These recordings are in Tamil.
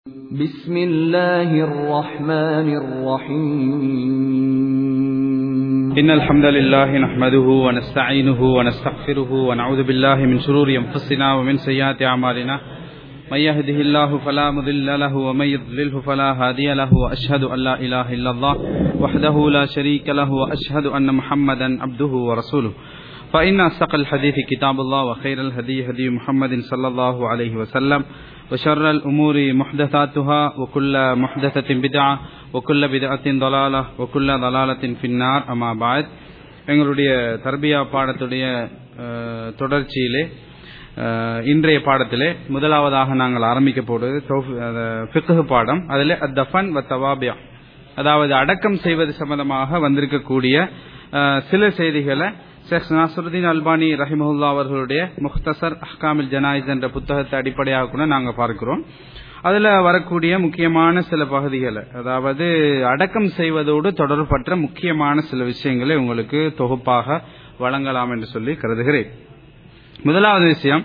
بسم الله الرحمن الرحيم إن الحمد لله نحمده ونستعينه ونستغفره ونعوذ بالله من شرور أنفسنا ومن سيئات أعمالنا من يهده الله فلا مضل له ومن يضلله فلا هادي له وأشهد أن لا إله إلا الله وحده لا شريك له وأشهد أن محمدا عبده ورسوله فإن أصدق الحديث كتاب الله وخير الهدي هدي محمد صلى الله عليه وسلم وشر الأمور محدثاتها وكل محدثة بدعة وكل بدعة ضلالة وكل ضلالة في النار أما بعد எங்களுடைய தர்பியா பாடத்துடைய அஹ், தொடர்ச்சியிலே அஹ், இன்றைய பாடத்திலே முதலாவதாக நாங்கள் ஆரம்பிக்க போடுவது ஃபிக்ஹ் பாடம் அதில் அத்தஃபன் வ தவாபியா அதாவது அடக்கம் செய்வது சம்பந்தமாக வந்திருக்கக்கூடிய அஹ், சில செய்திகளை ஷேக் நாசருதீன் அல்பானி ரஹிமஹுல்லா அவர்களுடைய முக்தசர் அஹ்காமில் ஜனாயிஸ் என்ற புத்தகத்தை அடிப்படையாக கூட நாங்கள் பார்க்கிறோம் அதுல வரக்கூடிய முக்கியமான சில பகுதிகளை அதாவது அடக்கம் செய்வதோடு தொடர்பற்ற முக்கியமான சில விஷயங்களை உங்களுக்கு தொகுப்பாக வழங்கலாம் என்று சொல்லி கருதுகிறேன் முதலாவது விஷயம்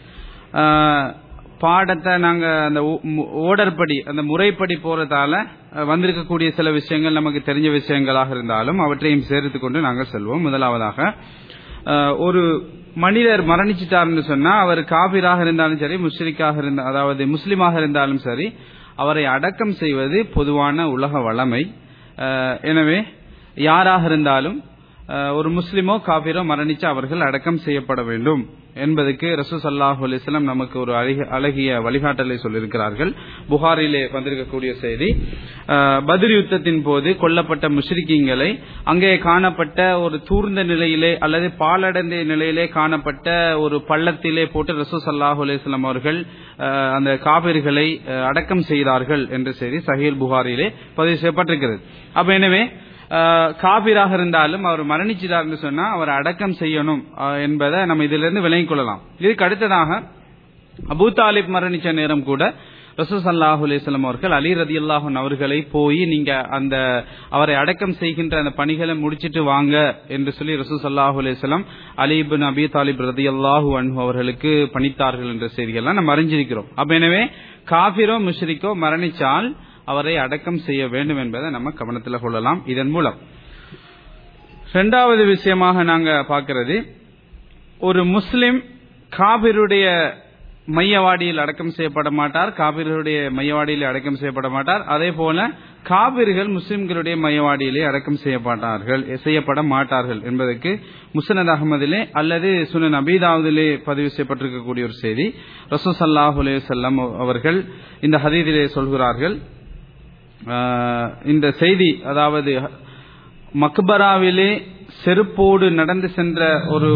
ஆஹ், பாடத்தை நாங்க அந்த ஓர்டர் படி அந்த முறைப்படி போறதால அஹ், வந்திருக்கக்கூடிய சில விஷயங்கள் நமக்கு தெரிஞ்ச விஷயங்களாக இருந்தாலும் அவற்றையும் சேர்த்து கொண்டு நாங்கள் செல்வோம் முதலாவதாக ஆஹ், ஒரு மனிதர் மரணிச்சிட்டார்னு சொன்னா அவர் காபிராக இருந்தாலும் சரி முஸ்லிக்காக இருந்த அதாவது முஸ்லிமாக இருந்தாலும் சரி அவரை அடக்கம் செய்வது பொதுவான உலக வளமை ஆஹ், எனவே யாராக இருந்தாலும் அஹ், ஒரு முஸ்லிமோ காபிரோ மரணிச்சு அவர்கள் அடக்கம் செய்யப்பட வேண்டும் என்பதற்கு ரசூ சல்லாஹூ அலிஸ்லாம் நமக்கு ஒரு அழகிய அழகிய வழிகாட்டலை சொல்லியிருக்கிறார்கள் புகாரிலே வந்திருக்கக்கூடிய செய்தி அஹ், பத்ர் யுத்தத்தின் போது கொல்லப்பட்ட முஷ்ரிக்கீங்களை அங்கே காணப்பட்ட ஒரு தூர்ந்த நிலையிலே அல்லது பாலடைந்த நிலையிலே காணப்பட்ட ஒரு பள்ளத்திலே போட்டு ரசூ சல்லாஹூ அலிஸ்லாம் அவர்கள் அஹ், அந்த காபிர்களை அஹ், அடக்கம் செய்தார்கள் என்ற செய்தி சஹீல் புகாரிலே பதிவு செய்யப்பட்டிருக்கிறது அப்ப எனவே ஆஹ் காபிராக இருந்தாலும் அவர் மரணிச்சிட்டார் என்று சொன்னா அவர் அடக்கம் செய்யணும் ஆஹ் என்பதை நம்ம இதிலிருந்து விளங்கிக் கொள்ளலாம் இதுக்கு அடுத்ததாக அபூ தாலிப் மரணிச்ச நேரம் கூட ரசூல் சல்லாஹூ அலிஸ்லாம் அவர்கள் அலி ரதி அல்லாஹன் அவர்களை போய் நீங்க அந்த அவரை அடக்கம் செய்கின்ற அந்த பணிகளை முடிச்சிட்டு வாங்க என்று சொல்லி ரசூல் சல்லாஹூ அலிஸ்லாம் அலிபின் அபி தாலிப் ரதி அல்லாஹூ அன்ஹு அவர்களுக்கு பணித்தார்கள் என்ற செய்திகள்லாம் நம்ம அறிஞ்சிருக்கிறோம் அப்ப எனவே காபிரோ முஷ்ரிக்கோ மரணிச்சால் அவரை அடக்கம் செய்ய வேண்டும் என்பதை நம்ம கவனத்தில் கொள்ளலாம் இதன் மூலம் இரண்டாவது விஷயமாக நாங்க பார்க்கிறது ஒரு முஸ்லிம் காபிருடைய மையவாடியில் அடக்கம் செய்யப்பட மாட்டார் காபிர்களுடைய மையவாடியில் அடக்கம் செய்யப்பட மாட்டார் அதே போல காபிர்கள் முஸ்லிம்களுடைய மையவாடியிலே அடக்கம் செய்யப்பட்டார்கள் செய்யப்பட மாட்டார்கள் என்பதற்கு முசனத் அகமதிலே அல்லது சுனன் அபீதாவதிலே பதிவு செய்யப்பட்டிருக்கக்கூடிய ஒரு செய்தி ரசூ சல்லாஹூ அலையம் அவர்கள் இந்த ஹதீதிலே சொல்கிறார்கள் ஆஹ் இந்த செய்தி அதாவது மக்பராவிலே செருப்போடு நடந்து சென்ற ஒரு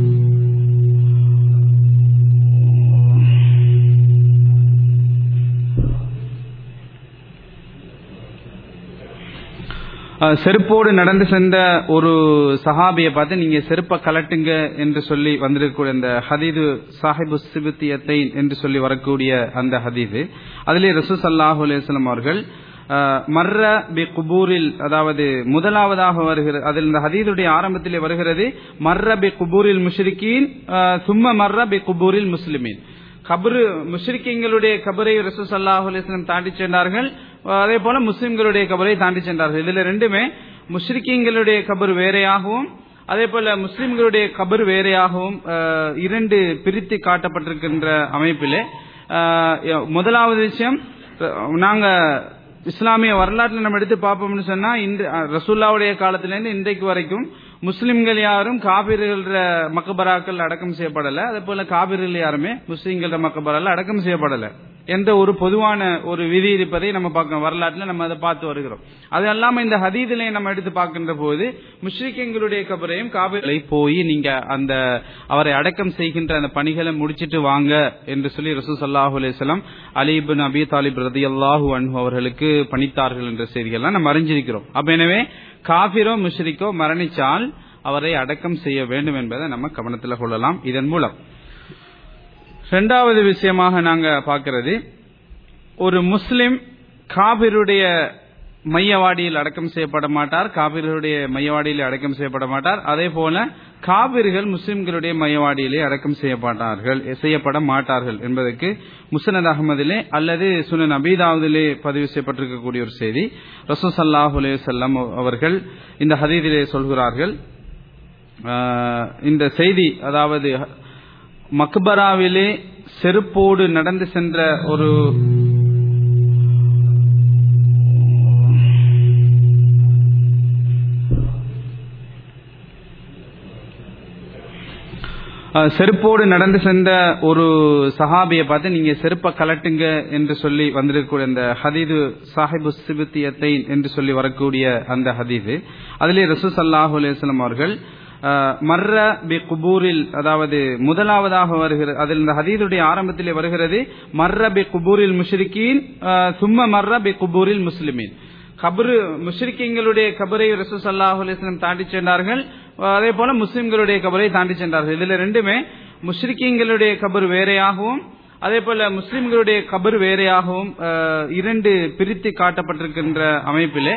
ஆஹ் செருப்போடு நடந்து சென்ற ஒரு சஹாபியை பார்த்து நீங்க செருப்பை கலட்டுங்க என்று சொல்லி வந்திருக்கக்கூடிய அந்த ஹதீது சாஹிபு சிபித்தியத்தை என்று சொல்லி வரக்கூடிய அந்த ஹதீது அதிலே ரசூ சல்லாஹூ அலையம் அவர்கள் ஆஹ் மர்ர பி குபூரில் அதாவது முதலாவதாக வருகிறது அதில் இந்த ஹதீதுடைய ஆரம்பத்திலே வருகிறது மர்ர பி குபூரில் முஷ்ரிகீன் ஆஹ் சும்ம மர்ர பி குபூரில் முஸ்லிமீன் கபரு முஷ்ரிக்கீங்களுடைய கபரை ரசூ சல்லாஹூ அலிஸ்லம் தாண்டி சென்றார்கள் அதே போல முஸ்லிம்களுடைய கபரை தாண்டி சென்றார்கள் இதுல ரெண்டுமே முஷ்ரிக்கீங்களுடைய கபர் வேறையாகவும் அதே போல முஸ்லிம்களுடைய கபர் வேறையாகவும் ஆஹ், இரண்டு பிரித்து காட்டப்பட்டிருக்கின்ற அமைப்பிலே ஆஹ், முதலாவது விஷயம் நாங்க இஸ்லாமிய வரலாற்றில் நம்ம எடுத்து பார்ப்போம்னு சொன்னா இந்த ரசூல்லாவுடைய காலத்திலிருந்து இன்றைக்கு வரைக்கும் முஸ்லிம்கள் யாரும் காபிர்கள் மக்கபராக்கள் அடக்கம் செய்யப்படல அதே போல காபிர்கள் யாருமே முஸ்லிம்கள மக்கபரால் அடக்கம் செய்யப்படல என்ற ஒரு பொதுவான ஒரு விதி இருப்பதை நம்ம பார்க்கணும் வரலாற்றில் நம்ம அதை பார்த்து வருகிறோம் அது அல்லாம இந்த ஹதீதிலே நம்ம எடுத்து பார்க்கின்ற போது முஷ்ரிக்கங்களுடைய கபரையும் காபிர்களை போய் நீங்க அந்த அவரை அடக்கம் செய்கின்ற அந்த பணிகளை முடிச்சிட்டு வாங்க என்று சொல்லி ரசூ சல்லாஹூ அலிஸ்லாம் அலிபின் அபி தாலிப் ரதி அல்லாஹூ அன்ஹு அவர்களுக்கு பணித்தார்கள் என்ற செய்திகள்லாம் நம்ம அறிஞ்சிருக்கிறோம் அப்ப எனவே காபிரோ முஷ்ரிக்கோ மரணிச்சால் அவரை அடக்கம் செய்ய வேண்டும் என்பதை நம்ம கவனத்தில் கொள்ளலாம் இதன் மூலம் இரண்டாவது விஷயமாக நாங்க பார்க்கிறது ஒரு முஸ்லிம் காபிருடைய மையவாடியில் அடக்கம் செய்யப்பட மாட்டார் காபிர்களுடைய மையவாடியில் அடக்கம் செய்யப்பட மாட்டார் அதே போல காவிர்கள் முஸ்லிம்களுடைய மையவாடியிலே அடக்கம் செய்யப்பட்டார்கள் செய்யப்பட மாட்டார்கள் என்பதற்கு முசனத் அகமதிலே அல்லது சுனன் அபீதாவதிலே பதிவு செய்யப்பட்டிருக்கக்கூடிய ஒரு செய்தி ரசூ சல்லாஹ் செல்லம் அவர்கள் இந்த ஹதீதிலே சொல்கிறார்கள் ஆஹ், இந்த செய்தி அதாவது மக்பராவிலே செருப்போடு நடந்து சென்ற ஒரு அஹ், செருப்போடு நடந்து சென்ற ஒரு சஹாபியை பார்த்து நீங்க செருப்பை கலட்டுங்க என்று சொல்லி வந்திருக்கக்கூடிய அந்த ஹதீது சாஹிபு சிபித்தியத்தை என்று சொல்லி வரக்கூடிய அந்த ஹதீது அதிலே ரசூ சல்லாஹூ அலையம் அவர்கள் அஹ், மர்ர பி குபூரில் அதாவது முதலாவதாக வருகிறது அதில் இந்த ஹதீதுடைய ஆரம்பத்திலே வருகிறது மர்ர பி குபூரில் முஷ்ரிகீன் அஹ், சும்ம மர்ர பி குபூரில் முஸ்லிமீன் கபரு முஷ்ரிக்கீங்களுடைய கபரை ரசூ சல்லாஹூ அலிஸ்லம் தாண்டி சென்றார்கள் அதே போல முஸ்லிம்களுடைய கபரை தாண்டி சென்றார்கள் இதுல ரெண்டுமே முஷ்ரிக்கீங்களுடைய கபர் வேறையாகவும் அதே போல முஸ்லிம்களுடைய கபர் வேறையாகவும் அஹ், இரண்டு பிரித்து காட்டப்பட்டிருக்கின்ற அமைப்பிலே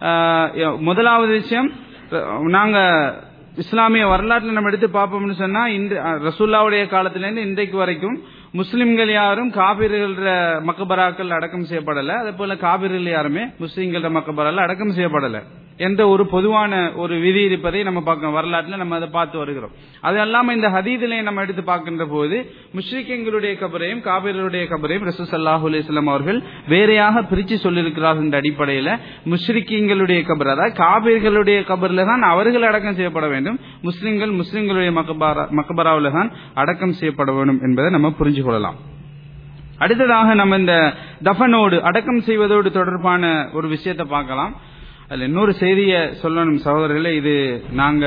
அஹ், முதலாவது விஷயம் அஹ், நாங்க இஸ்லாமிய வரலாற்றில் நம்ம எடுத்து பார்ப்போம்னு சொன்னா இந்த அஹ், ரசூல்லாவுடைய காலத்திலிருந்து இன்றைக்கு வரைக்கும் முஸ்லிம்கள் யாரும் காபிர்கள் மக்கபராக்கள் அடக்கம் செய்யப்படல அதே போல காபிர்கள் யாருமே முஸ்லிம்கள மக்கபரால அடக்கம் செய்யப்படல என்ற ஒரு பொதுவான ஒரு விதி இருப்பதை நம்ம பார்க்கணும் வரலாற்றில் நம்ம அதை பார்த்து வருகிறோம் அது அல்லாம இந்த ஹதீதிலே நம்ம எடுத்து பார்க்கின்ற போது முஷ்ரிக்கங்களுடைய கபரையும் காபிர்களுடைய கபரையும் ரசூல் சல்லாஹூ அலிஸ்லாம் அவர்கள் வேறையாக பிரிச்சு சொல்லியிருக்கிறார்கள் என்ற அடிப்படையில் முஷ்ரிக்கீங்களுடைய கபர் அதாவது காபிர்களுடைய கபர்ல தான் அவர்கள் அடக்கம் செய்யப்பட வேண்டும் முஸ்லிம்கள் முஸ்லிம்களுடைய மக்கபரா மக்கபராவில் தான் அடக்கம் செய்யப்பட வேண்டும் என்பதை நம்ம புரிஞ்சு கொள்ளலாம் அடுத்ததாக நம்ம இந்த தஃபனோடு அடக்கம் செய்வதோடு தொடர்பான ஒரு விஷயத்தை பார்க்கலாம் அதுல இன்னொரு செய்தியை சொல்லணும் சகோதரர்களே இது நாங்க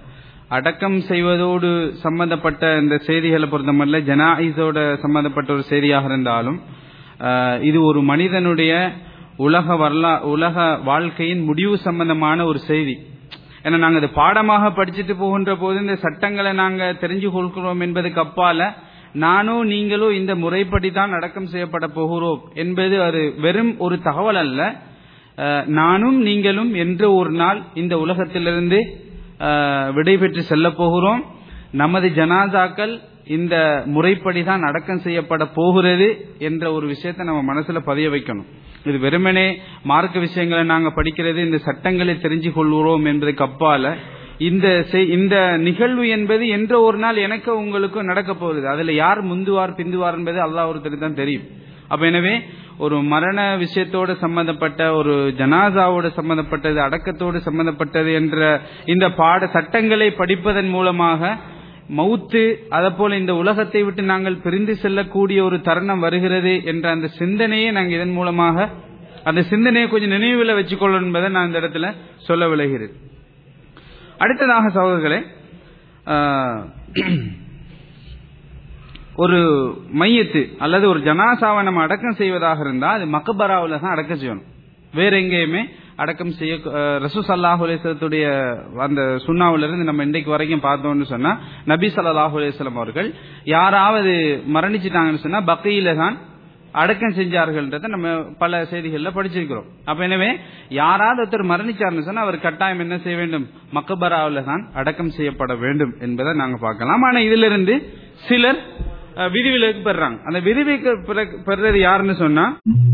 அடக்கம் செய்வதோடு சம்பந்தப்பட்ட இந்த செய்திகளை பொறுத்தமல்ல ஜனாயிஸோட சம்பந்தப்பட்ட ஒரு செய்தியாக இருந்தாலும் ஆஹ், இது ஒரு மனிதனுடைய உலக வரலா உலக வாழ்க்கையின் முடிவு சம்பந்தமான ஒரு செய்தி ஏன்னா நாங்க இது பாடமாக படிச்சுட்டு போகின்ற போது இந்த சட்டங்களை நாங்க தெரிஞ்சு கொள்கிறோம் என்பதுக்கு அப்பால நானோ நீங்களோ இந்த முறைப்படி தான் அடக்கம் செய்யப்பட போகிறோம் என்பது அது வெறும் ஒரு தகவல் அல்ல அஹ், நானும் நீங்களும் என்று ஒரு நாள் இந்த உலகத்திலிருந்து அஹ், விடைபெற்று செல்ல போகிறோம் நமது ஜனாதாக்கள் இந்த முறைப்படி தான் அடக்கம் செய்யப்பட போகிறது என்ற ஒரு விஷயத்தை நம்ம மனசுல பதிய வைக்கணும் இது வெறுமனே மார்க்க விஷயங்களை நாங்க படிக்கிறது இந்த சட்டங்களை தெரிஞ்சு கொள்கிறோம் என்பதுக்கு அப்பால இந்த செய்- இந்த நிகழ்வு என்பது என்ற ஒரு நாள் எனக்கு உங்களுக்கும் நடக்க போகுது அதுல யார் முந்துவார் பிந்துவார் என்பது அல்லாஹ் ஒருத்தருக்கு தான் தெரியும் அப்ப எனவே ஒரு மரண விஷயத்தோடு சம்பந்தப்பட்ட ஒரு ஜனாசாவோடு சம்பந்தப்பட்டது அடக்கத்தோடு சம்பந்தப்பட்டது என்ற இந்த பாட சட்டங்களை படிப்பதன் மூலமாக மௌத்து அதை போல இந்த உலகத்தை விட்டு நாங்கள் பிரிந்து செல்லக்கூடிய ஒரு தருணம் வருகிறது என்ற அந்த சிந்தனையை நாங்கள் இதன் மூலமாக அந்த சிந்தனையை கொஞ்சம் நினைவில் வச்சுக்கொள்ளணும் என்பதை நான் இந்த இடத்துல சொல்ல விளைகிறேன் அடுத்ததாக சகோதரர்களே ஆஹ், ஒரு மையத்து அல்லது ஒரு ஜனாசாவை நம்ம அடக்கம் செய்வதாக இருந்தால் அது மக்கபராவில் தான் அடக்கம் செய்யணும் வேற எங்கேயுமே அடக்கம் செய்ய அஹ், ரசூ சல்லாஹூ அலிஸ்லத்துடைய அந்த சுண்ணாவுல இருந்து நம்ம இன்றைக்கு வரைக்கும் பார்த்தோம்னு சொன்னா நபி ஸல்லல்லாஹு அலைஹி வஸல்லம் அவர்கள் யாராவது மரணிச்சிட்டாங்கன்னு சொன்னா பக்கையில தான் அடக்கம் செஞ்சார்கள்ன்றத நம்ம பல செய்திகள்ல படிச்சிருக்கிறோம் அப்ப எனவே யாராவது ஒருத்தர் மரணிச்சார்னு சொன்னா அவர் கட்டாயம் என்ன செய்ய வேண்டும் மக்கபராவில் தான் அடக்கம் செய்யப்பட வேண்டும் என்பதை நாங்க பார்க்கலாம் ஆனா இதுல இருந்து சிலர் அஹ், விதிவிலக்கு பெறாங்க அந்த விதிவிலக்கு பெற- பெறது யாருன்னு சொன்னா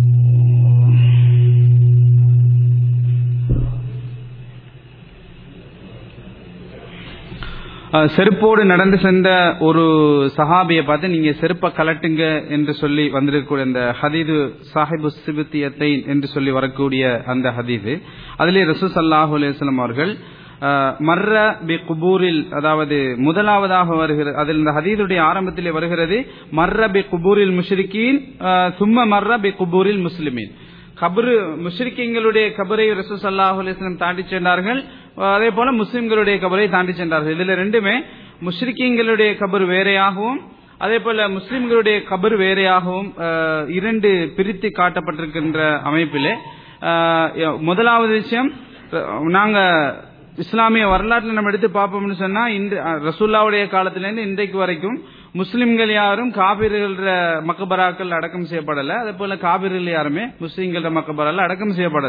அஹ், செருப்போடு நடந்து சென்ற ஒரு சஹாபியை பார்த்து நீங்க செருப்பை கலட்டுங்க என்று சொல்லி வந்திருக்கக்கூடிய அந்த ஹதீது சாஹிபு சிபித்தியத்தை என்று சொல்லி வரக்கூடிய அந்த ஹதீது அதிலே ரசூ சல்லாஹூ அலையம் அவர்கள் அஹ், மர்ர பி குபூரில் அதாவது முதலாவதாக வருகிறது அதில் இந்த ஹதீதுடைய ஆரம்பத்திலே வருகிறது மர்ர பி குபூரில் முஷ்ரிகீன் அஹ், சும்ம மர்ர பி குபூரில் முஸ்லிமீன் கபரு முஷ்ரிக்கீங்களுடைய கபரை ரசூ சல்லாஹூ அலிஸ்லம் தாண்டி சென்றார்கள் அதே போல முஸ்லிம்களுடைய கபரை தாண்டி சென்றார்கள் இதுல ரெண்டுமே முஷ்ரிக்கீங்களுடைய கபர் வேறையாகவும் அதே போல முஸ்லிம்களுடைய கபர் வேறையாகவும் அஹ், இரண்டு பிரித்து காட்டப்பட்டிருக்கின்ற அமைப்பிலே அஹ், முதலாவது விஷயம் அஹ், நாங்க இஸ்லாமிய வரலாற்றில் நம்ம எடுத்து பார்ப்போம்னு சொன்னா இந்த அஹ், ரசூல்லாவுடைய காலத்திலிருந்து இன்றைக்கு வரைக்கும் முஸ்லிம்கள் யாரும் காபிர்கள் மக்கபராக்கள் அடக்கம் செய்யப்படல அதே போல காபிர்கள் யாருமே முஸ்லிம்கள மக்கபரால அடக்கம் செய்யப்படல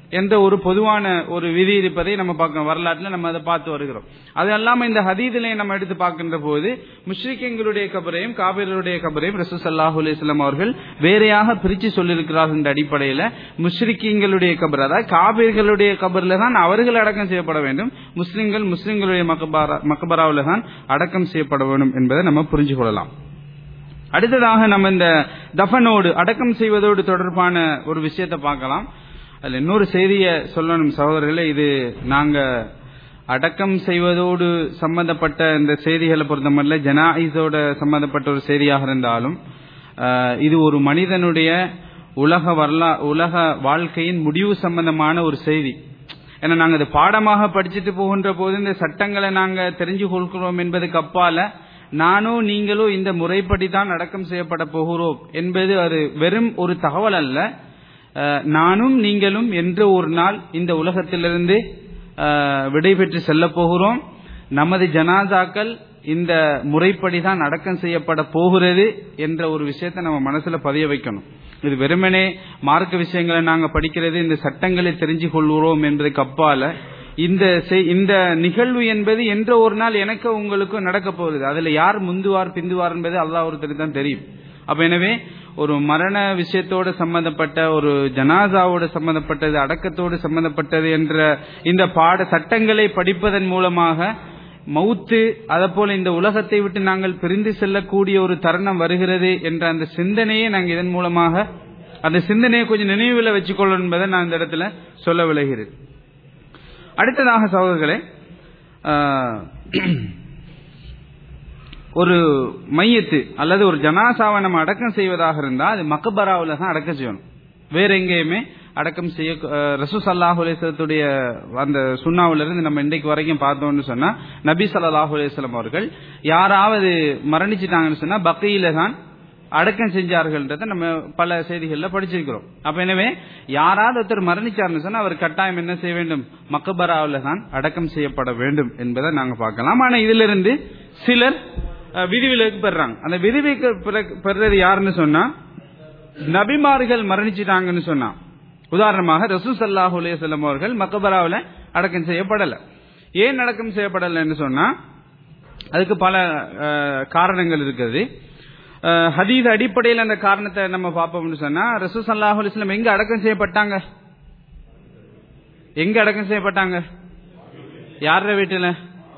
என்ற ஒரு பொதுவான ஒரு விதி இருப்பதை நம்ம பார்க்கணும் வரலாற்றில் நம்ம அதை பார்த்து வருகிறோம் அது அல்லாம இந்த ஹதீதிலே நம்ம எடுத்து பார்க்கின்ற போது முஷ்ரிக்கங்களுடைய கபரையும் காபிர்களுடைய கபரையும் ரசூல் சல்லாஹூ அலிஸ்லாம் அவர்கள் வேறையாக பிரித்து சொல்லியிருக்கிறார்கள் என்ற அடிப்படையில் முஷ்ரிக்கங்களுடைய கபர் அதாவது காபிர்களுடைய கபரில் தான் அவர்கள் அடக்கம் செய்யப்பட வேண்டும் முஸ்லிம்கள் முஸ்லிம்களுடைய மக்கபரா மக்கபராவில் தான் அடக்கம் செய்யப்பட வேண்டும் என்பதை நம்ம புரிஞ்சு கொள்ளலாம் அடுத்ததாக நம்ம இந்த தஃபனோடு அடக்கம் செய்வதோடு தொடர்பான ஒரு விஷயத்தை பார்க்கலாம் அதுல இன்னொரு செய்தியை சொல்லணும் சகோதரர்களே இது நாங்க அடக்கம் செய்வதோடு சம்பந்தப்பட்ட இந்த செய்திகளை பொறுத்தமல்ல ஜனாயிஸோட சம்பந்தப்பட்ட ஒரு செய்தியாக இருந்தாலும் ஆஹ், இது ஒரு மனிதனுடைய உலக வரலா உலக வாழ்க்கையின் முடிவு சம்பந்தமான ஒரு செய்தி ஏன்னா நாங்க இது பாடமாக படிச்சுட்டு போகின்ற போது இந்த சட்டங்களை நாங்க தெரிஞ்சு கொள்கிறோம் என்பதுக்கு அப்பால நானோ நீங்களோ இந்த முறைப்படி தான் அடக்கம் செய்யப்பட போகிறோம் என்பது அது வெறும் ஒரு தகவல் அல்ல அஹ், நானும் நீங்களும் என்று ஒரு நாள் இந்த உலகத்திலிருந்து அஹ், விடைபெற்று செல்ல போகிறோம் நமது ஜனாதாக்கள் இந்த முறைப்படி தான் அடக்கம் செய்யப்பட போகிறது என்ற ஒரு விஷயத்தை நம்ம மனசுல பதிய வைக்கணும் இது வெறுமனே மார்க்க விஷயங்களை நாங்க படிக்கிறது இந்த சட்டங்களை தெரிஞ்சு கொள்கிறோம் என்பதுக்கு அப்பால இந்த செய்- இந்த நிகழ்வு என்பது என்ற ஒரு நாள் எனக்கு உங்களுக்கும் நடக்க போகுது அதுல யார் முந்துவார் பிந்துவார் என்பது அல்லாஹ் ஒருத்தருக்கு தான் தெரியும் அப்ப எனவே ஒரு மரண விஷயத்தோடு சம்பந்தப்பட்ட ஒரு ஜனாசாவோடு சம்பந்தப்பட்டது அடக்கத்தோடு சம்பந்தப்பட்டது என்ற இந்த பாட சட்டங்களை படிப்பதன் மூலமாக மௌத்து போல இந்த உலகத்தை விட்டு நாங்கள் பிரிந்து செல்லக்கூடிய ஒரு தருணம் வருகிறது என்ற அந்த சிந்தனையை நாங்கள் இதன் மூலமாக அந்த சிந்தனையை கொஞ்சம் நினைவில் வச்சுக்கொள்ளணும் என்பதை நான் இந்த இடத்துல சொல்ல விளைகிறேன் அடுத்ததாக சகோதரர்களே ஆஹ், ஒரு மையத்து அல்லது ஒரு ஜனாசாவை நம்ம அடக்கம் செய்வதாக இருந்தால் அது மக்கபராவில் தான் அடக்கம் செய்யணும் வேற எங்கேயுமே அடக்கம் செய்ய அஹ், ரசூ சல்லாஹூ அலேசத்துடைய அந்த சுண்ணாவுல இருந்து நம்ம இன்றைக்கு வரைக்கும் பார்த்தோம்னு சொன்னா நபி ஸல்லல்லாஹு அலைஹி வஸல்லம் அவர்கள் யாராவது மரணிச்சிட்டாங்கன்னு சொன்னா பக்கையில தான் அடக்கம் செஞ்சார்கள்ன்றதை நம்ம பல செய்திகள்ல படிச்சிருக்கிறோம் அப்ப எனவே யாராவது ஒருத்தர் மரணிச்சார்னு சொன்னா அவர் கட்டாயம் என்ன செய்ய வேண்டும் மக்கபராவில் தான் அடக்கம் செய்யப்பட வேண்டும் என்பதை நாங்க பார்க்கலாம் ஆனா இதுல இருந்து சிலர் அஹ், விதிவிலக்கு பெறாங்க அந்த விதிவிலக்கு பெற- பெறது யாருன்னு சொன்னா நபிமார்கள் மரணிச்சிட்டாங்கன்னு சொன்னா உதாரணமாக ரசூ சல்லாஹூ அலையம் அவர்கள் மக்கபராவில் அடக்கம் செய்யப்படல ஏன் அடக்கம் செய்யப்படலைன்னு சொன்னா அதுக்கு பல அஹ், காரணங்கள் இருக்குது அஹ், ஹதீஸ் அடிப்படையில் அந்த காரணத்தை நம்ம பார்ப்போம்னு சொன்னா ரசூ சல்லாஹூ அலிஸ்லாம் எங்க அடக்கம் செய்யப்பட்டாங்க எங்க அடக்கம் செய்யப்பட்டாங்க யார வீட்டுல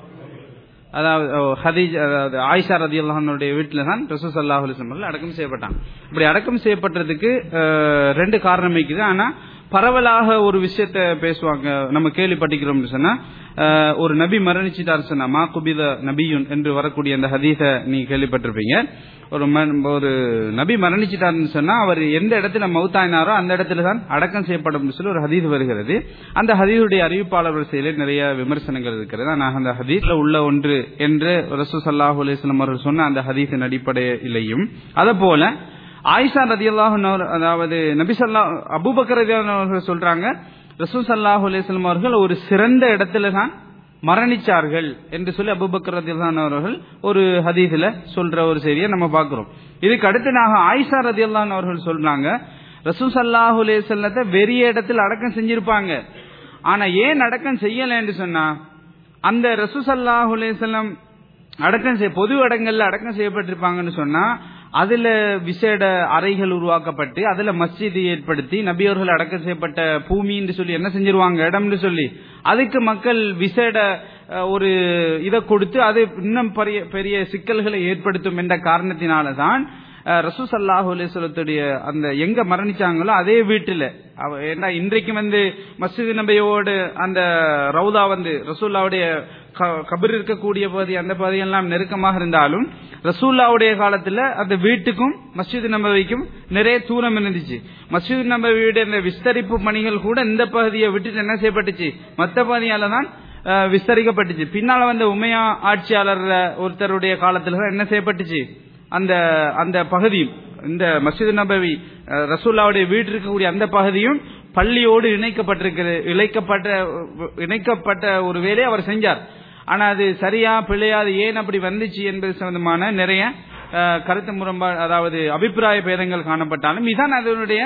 அதாவது ஓ, ஹதீஜ் அதாவது ஆயிஷா ரதி அல்லாஹனுடைய வீட்டில் தான் ரசூ சல்லாஹ் அலிஸ்லாம் அடக்கம் செய்யப்பட்டாங்க இப்படி அடக்கம் செய்யப்பட்டதுக்கு அஹ், ரெண்டு காரணம் இருக்குது ஆனா பரவலாக ஒரு விஷயத்த பேசுவாங்க நம்ம கேள்விப்பட்டிக்கிறோம்னு சொன்னா அஹ், ஒரு நபி மரணிச்சிட்டார் சொன்னா மா குபித நபியுன் என்று வரக்கூடிய அந்த ஹதீஸை நீங்க கேள்விப்பட்டிருப்பீங்க ஒரு ம- ஒரு நபி மரணிச்சிட்டார்னு சொன்னா அவர் எந்த இடத்துல மௌத்தாயினாரோ அந்த இடத்துல தான் அடக்கம் செய்யப்படும் சொல்லி ஒரு ஹதீஸ் வருகிறது அந்த ஹதீஸுடைய அறிவிப்பாளர் வரிசையிலே நிறைய விமர்சனங்கள் இருக்கிறது ஆனால் அந்த ஹதீஸ்ல உள்ள ஒன்று என்று ரசூ சல்லாஹூ அலிஸ்லாம் அவர்கள் சொன்ன அந்த ஹதீஸின் அடிப்படையிலையும் அதே போல ஆயிஷா ரதியல்லாஹு அதாவது நபி சல்லா அபூபக்கர் ரதியல்லாஹு அவர்கள் சொல்றாங்க ரசூ சல்லாஹூ அலிஸ்லாம் அவர்கள் ஒரு சிறந்த இடத்துல தான் மரணிச்சார்கள் என்று சொல்லி அபுபக்கர் ரதியல்லாஹு அவர்கள் ஒரு ஹதீஸ்ல சொல்ற ஒரு செய்தியை நம்ம பார்க்கிறோம் இதுக்கு அடுத்ததாக ஆயிஷா ரதியல்லாஹு அவர்கள் சொல்றாங்க ரசூ சல்லாஹூ அலைஹி வெறிய இடத்தில் அடக்கம் செஞ்சிருப்பாங்க ஆனா ஏன் அடக்கம் செய்யலைன்னு சொன்னா அந்த ரசூ சல்லாஹூ அலைஹி அடக்கம் செய்ய பொது இடங்கள்ல அடக்கம் செய்யப்பட்டிருப்பாங்கன்னு சொன்னா அதுல விசேட அறைகள் உருவாக்கப்பட்டு அதுல மஸ்ஜித் ஏற்படுத்தி நபியவர்கள் அடக்கம் செய்யப்பட்ட பூமின்னு சொல்லி என்ன செஞ்சிருவாங்க இடம்னு சொல்லி அதுக்கு மக்கள் விசேட அஹ், ஒரு இதை கொடுத்து அது இன்னும் பெரிய பெரிய சிக்கல்களை ஏற்படுத்தும் என்ற காரணத்தினாலதான் ரசூ சல்லாஹூ அலிஸ்வலத்துடைய அந்த எங்க மரணிச்சாங்களோ அதே வீட்டுல அவ- ஏன்னா இன்றைக்கு வந்து மஸ்ஜித் நபியோடு அந்த ரவுதா வந்து ரசூல்லாவுடைய க- கபர் இருக்கக்கூடிய பகுதி அந்த பகுதியெல்லாம் நெருக்கமாக இருந்தாலும் ரசூல்லாவுடைய காலத்துல அந்த வீட்டுக்கும் மஸ்ஜித் நபவிக்கும் நிறைய தூரம் இருந்துச்சு மஸ்ஜித் நபவியுடைய இந்த விஸ்தரிப்பு பணிகள் கூட இந்த பகுதியை விட்டுட்டு என்ன செய்யப்பட்டுச்சு மற்ற பகுதியால தான் அஹ், விஸ்தரிக்கப்பட்டுச்சு பின்னால வந்த உமையா ஆட்சியாளர் ஒருத்தருடைய காலத்துல தான் என்ன செய்யப்பட்டுச்சு அந்த அந்த பகுதியும் இந்த மஸ்ஜித் நபவி அஹ், ரசூல்லாவுடைய வீடு இருக்கக்கூடிய அந்த பகுதியும் பள்ளியோடு இணைக்கப்பட்டிருக்கிறது இழைக்கப்பட்ட இணைக்கப்பட்ட ஒரு வேலையை அவர் செஞ்சார் ஆனா அது சரியா பிழையா அது ஏன் அப்படி வந்துச்சு என்பது சம்பந்தமான நிறைய அஹ், கருத்து முரண்பாடு அதாவது அபிப்பிராய பேதங்கள் காணப்பட்டாலும் இதுதான் அதனுடைய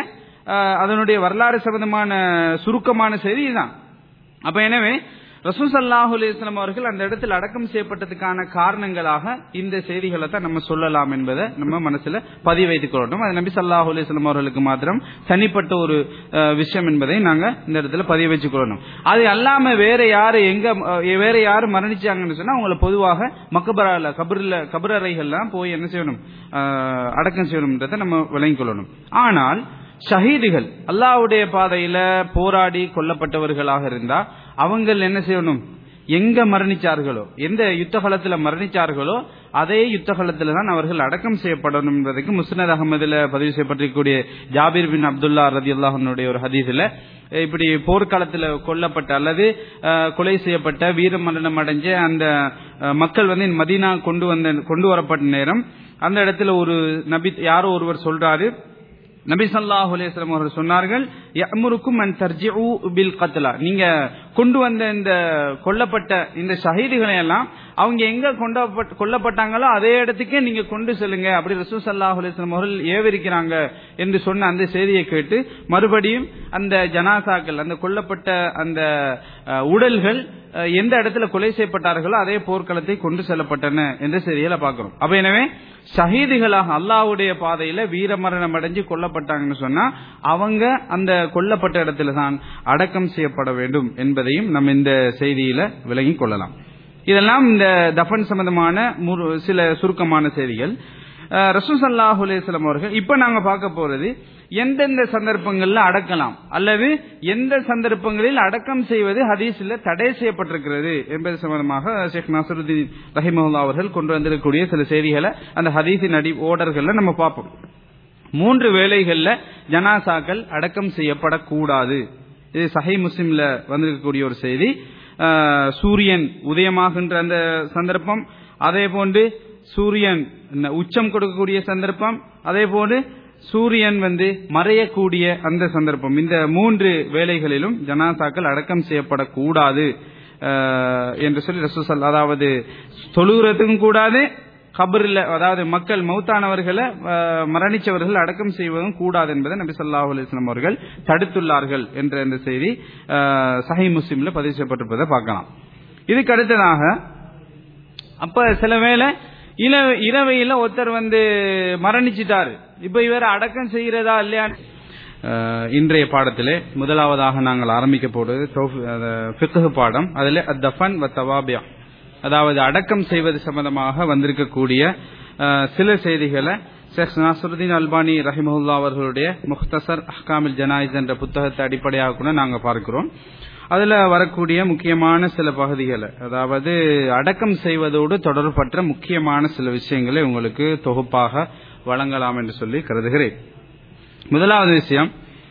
அஹ், அதனுடைய வரலாறு சம்பந்தமான சுருக்கமான செய்தி இதுதான் அப்ப எனவே ரசூல் ஸல்லல்லாஹு அலைஹி வஸல்லம் அவர்கள் அந்த இடத்தில் அடக்கம் செய்யப்பட்டதுக்கான காரணங்களாக இந்த செய்திகளை தான் நம்ம சொல்லலாம் என்பதை நம்ம மனசுல பதிவு வைத்துக் கொள்ளணும் அது நபி ஸல்லல்லாஹு அலைஹி வஸல்லம் அவர்களுக்கு மாத்திரம் தனிப்பட்ட ஒரு அஹ், விஷயம் என்பதை நாங்க இந்த இடத்துல பதிவு வச்சுக் கொள்ளணும் அது அல்லாம வேற யாரு எங்க அஹ், வேற யாரு மரணிச்சாங்கன்னு சொன்னா அவங்கள பொதுவாக மக்கபரால கபர்ல கபரறைகள்லாம் போய் என்ன செய்யணும் அஹ், அடக்கம் செய்யணும்ன்றதை நம்ம விளங்கிக் கொள்ளணும் ஆனால் ஷஹீதுகள் அல்லாஹ்வுடைய பாதையில போராடி கொல்லப்பட்டவர்களாக இருந்தா அவங்க என்ன செய்யணும் எங்க மரணிச்சார்களோ எந்த யுத்த காலத்துல மரணிச்சார்களோ அதே யுத்த காலத்துல தான் அவர்கள் அடக்கம் செய்யப்படணும் என்பதற்கு முஸ்னத் அகமதுல பதிவு செய்யப்பட்டிருக்கக்கூடிய ஜாபீர் பின் அப்துல்லா ரதி அல்லாஹனுடைய ஒரு ஹதீஸ்ல இப்படி போர்க்காலத்துல கொல்லப்பட்ட அல்லது அஹ், கொலை செய்யப்பட்ட வீர மரணம் அடைஞ்ச அந்த அஹ், மக்கள் வந்து மதீனா கொண்டு வந்த கொண்டு வரப்பட்ட நேரம் அந்த இடத்துல ஒரு நபி யாரோ ஒருவர் சொல்றாரு நபி ஸல்லல்லாஹு அலைஹி வஸல்லம் அவர்கள் சொன்னார்கள் யஅமுருக்கும் அன் தர்ஜிஉ பில் கத்லா நீங்க கொண்டு வந்த இந்த கொல்லப்பட்ட இந்த ஷஹீதுகளை எல்லாம் அவங்க எங்க கொண்டப்பட்ட கொல்லப்பட்டாங்களோ அதே இடத்துக்கே நீங்க கொண்டு செல்லுங்க அப்படி ரசூல் ஸல்லல்லாஹு அலைஹி வஸல்லம் அவர்கள் ஏவிருக்கிறாங்க என்று சொன்ன அந்த செய்தியை கேட்டு மறுபடியும் அந்த ஜனாசாக்கள் அந்த கொல்லப்பட்ட அந்த அஹ், உடல்கள் அஹ், எந்த இடத்துல கொலை செய்யப்பட்டார்களோ அதே போர்க்களத்தை கொண்டு செல்லப்பட்டன என்ற செய்திகளை பார்க்கிறோம் அப்ப எனவே ஷஹீதுகளாக அல்லாஹ்வுடைய பாதையில வீரமரணம் அடைஞ்சு கொல்லப்பட்டாங்கன்னு சொன்னா அவங்க அந்த கொல்லப்பட்ட இடத்துல தான் அடக்கம் செய்யப்பட வேண்டும் என்பதையும் நம்ம இந்த செய்தியில விளங்கிக் கொள்ளலாம் இதெல்லாம் இந்த தஃபன் சம்பந்தமான முறு- சில சுருக்கமான செய்திகள் அஹ், ரசூல் ஸல்லல்லாஹு அலைஹி வஸல்லம் அவர்கள் இப்ப நாங்க பார்க்க போறது எந்தெந்த சந்தர்ப்பங்கள்ல அடக்கலாம் அல்லது எந்த சந்தர்ப்பங்களில் அடக்கம் செய்வது ஹதீஸ்ல தடை செய்யப்பட்டிருக்கிறது என்பது சம்பந்தமாக ஷேக் நசருதீன் ரஹிமஹுல்லா அவர்கள் கொண்டு வந்திருக்கக்கூடிய சில செய்திகளை அந்த ஹதீஸின் அடி ஓடர்கள்ல நம்ம பார்ப்போம் மூன்று வேளைகள்ல ஜனாசாக்கள் அடக்கம் செய்யப்படக்கூடாது இது சஹை முஸ்லிம்ல வந்திருக்கக்கூடிய ஒரு செய்தி அஹ், சூரியன் உதயமாகின்ற அந்த சந்தர்ப்பம் அதே போன்று சூரியன் ந- உச்சம் கொடுக்கக்கூடிய சந்தர்ப்பம் அதே போன்று சூரியன் வந்து மறையக்கூடிய அந்த சந்தர்ப்பம் இந்த மூன்று வேளைகளிலும் ஜனாசாக்கள் அடக்கம் செய்யப்படக்கூடாது அஹ், என்று சொல்லி ரசூசல் அதாவது தொழுகிறதுக்கும் கூடாது கபரில் அதாவது மக்கள் மௌத்தானவர்களை அஹ், மரணிச்சவர்கள் அடக்கம் செய்வதும் கூடாது என்பதை நபி ஸல்லல்லாஹு அலைஹி வஸல்லம் அவர்கள் தடுத்துள்ளார்கள் என்ற இந்த செய்தி அஹ், சஹீஹ் முஸ்லிம்ல பதிவு செய்யப்பட்டிருப்பதை பார்க்கலாம் இதுக்கு அடுத்ததாக அப்ப சில வேளை இல இரவையில ஒருத்தர் வந்து மரணிச்சிட்டாரு இப்ப இவர் அடக்கம் செய்கிறதா இல்லையா அஹ், இன்றைய பாடத்திலே முதலாவதாக நாங்கள் ஆரம்பிக்க போறது ஃபிக்ஹ் பாடம் அதில் தஃபன் வ தவாபியா அதாவது அடக்கம் செய்வது சம்பந்தமாக வந்திருக்கக்கூடிய அஹ், சில செய்திகளை ஷேக் நாசருதீன் அல்பானி ரஹிமஹுல்லா அவர்களுடைய முக்தசர் அஹ்காமில் ஜனாயிஸ் என்ற புத்தகத்தை அடிப்படையாக கூட நாங்கள் பார்க்கிறோம் அதுல வரக்கூடிய முக்கியமான சில பகுதிகளை அதாவது அடக்கம் செய்வதோடு தொடர்பற்ற முக்கியமான சில விஷயங்களை உங்களுக்கு தொகுப்பாக வழங்கலாம் என்று சொல்லி கருதுகிறேன் முதலாவது விஷயம்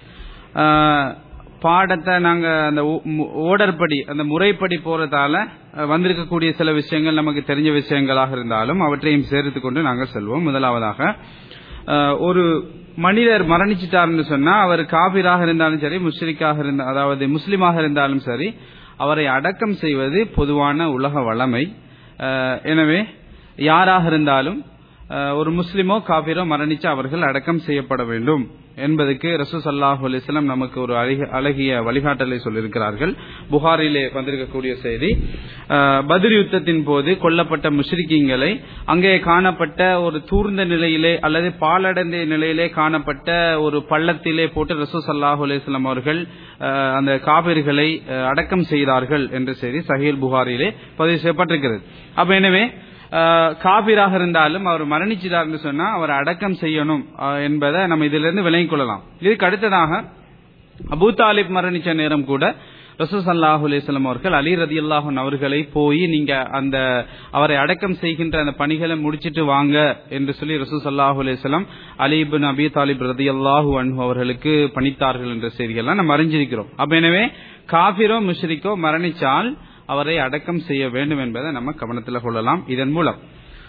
ஆஹ், பாடத்தை நாங்க அந்த ஓர்டர் படி அந்த முறைப்படி போறதால அஹ், வந்திருக்கக்கூடிய சில விஷயங்கள் நமக்கு தெரிஞ்ச விஷயங்களாக இருந்தாலும் அவற்றையும் சேர்த்து கொண்டு நாங்கள் செல்வோம் முதலாவதாக அஹ், ஒரு மனிதர் மரணிச்சிட்டார்னு சொன்னா அவர் காபிராக இருந்தாலும் சரி முஸ்லிக்காக இருந்த அதாவது முஸ்லிமாக இருந்தாலும் சரி அவரை அடக்கம் செய்வது பொதுவான உலக வளமை அஹ், எனவே யாராக இருந்தாலும் அஹ், ஒரு முஸ்லிமோ காபிரோ மரணிச்சு அவர்கள் அடக்கம் செய்யப்பட வேண்டும் என்பதற்கு ரசூ சல்லாஹூ அலிஸ்லாம் நமக்கு ஒரு அழகிய அழகிய வழிகாட்டலை சொல்லியிருக்கிறார்கள் புகாரிலே வந்திருக்கக்கூடிய செய்தி அஹ், பத்ர் யுத்தத்தின் போது கொல்லப்பட்ட முஷ்ரிக்கீங்களை அங்கே காணப்பட்ட ஒரு தூர்ந்த நிலையிலே அல்லது பாலடைந்த நிலையிலே காணப்பட்ட ஒரு பள்ளத்திலே போட்டு ரசூ சல்லாஹூ அலிஸ்லாம் அவர்கள் அஹ், அந்த காபிர்களை அஹ், அடக்கம் செய்தார்கள் என்ற செய்தி சஹீல் புகாரிலே பதிவு செய்யப்பட்டிருக்கிறது அப்ப எனவே அஹ், காபிராக இருந்தாலும் அவர் மரணிச்சிட்டார்னு சொன்னா அவர் அடக்கம் செய்யணும் அஹ், என்பதை நம்ம இதிலிருந்து விளங்கிக் கொள்ளலாம் இதுக்கு அடுத்ததாக அபூ தாலிப் மரணிச்ச நேரம் கூட ரசூல் ஸல்லல்லாஹு அலைஹி வஸல்லம் அவர்கள் அலி ரதியல்லாஹு அவர்களை போய் நீங்க அந்த அவரை அடக்கம் செய்கின்ற அந்த பணிகளை முடிச்சிட்டு வாங்க என்று சொல்லி ரசூல் ஸல்லல்லாஹு அலைஹி வஸல்லம் அலி இப்னு அபி தாலிப் ரதியல்லாஹு அன்ஹு அவர்களுக்கு பணித்தார்கள் என்ற செய்திகள்லாம் நம்ம அறிஞ்சிருக்கிறோம் அப்ப எனவே காபிரோ முஷ்ரிக்கோ மரணிச்சால் அவரை அடக்கம் செய்ய வேண்டும் என்பதை நம்ம கவனத்தில் கொள்ளலாம் இதன் மூலம்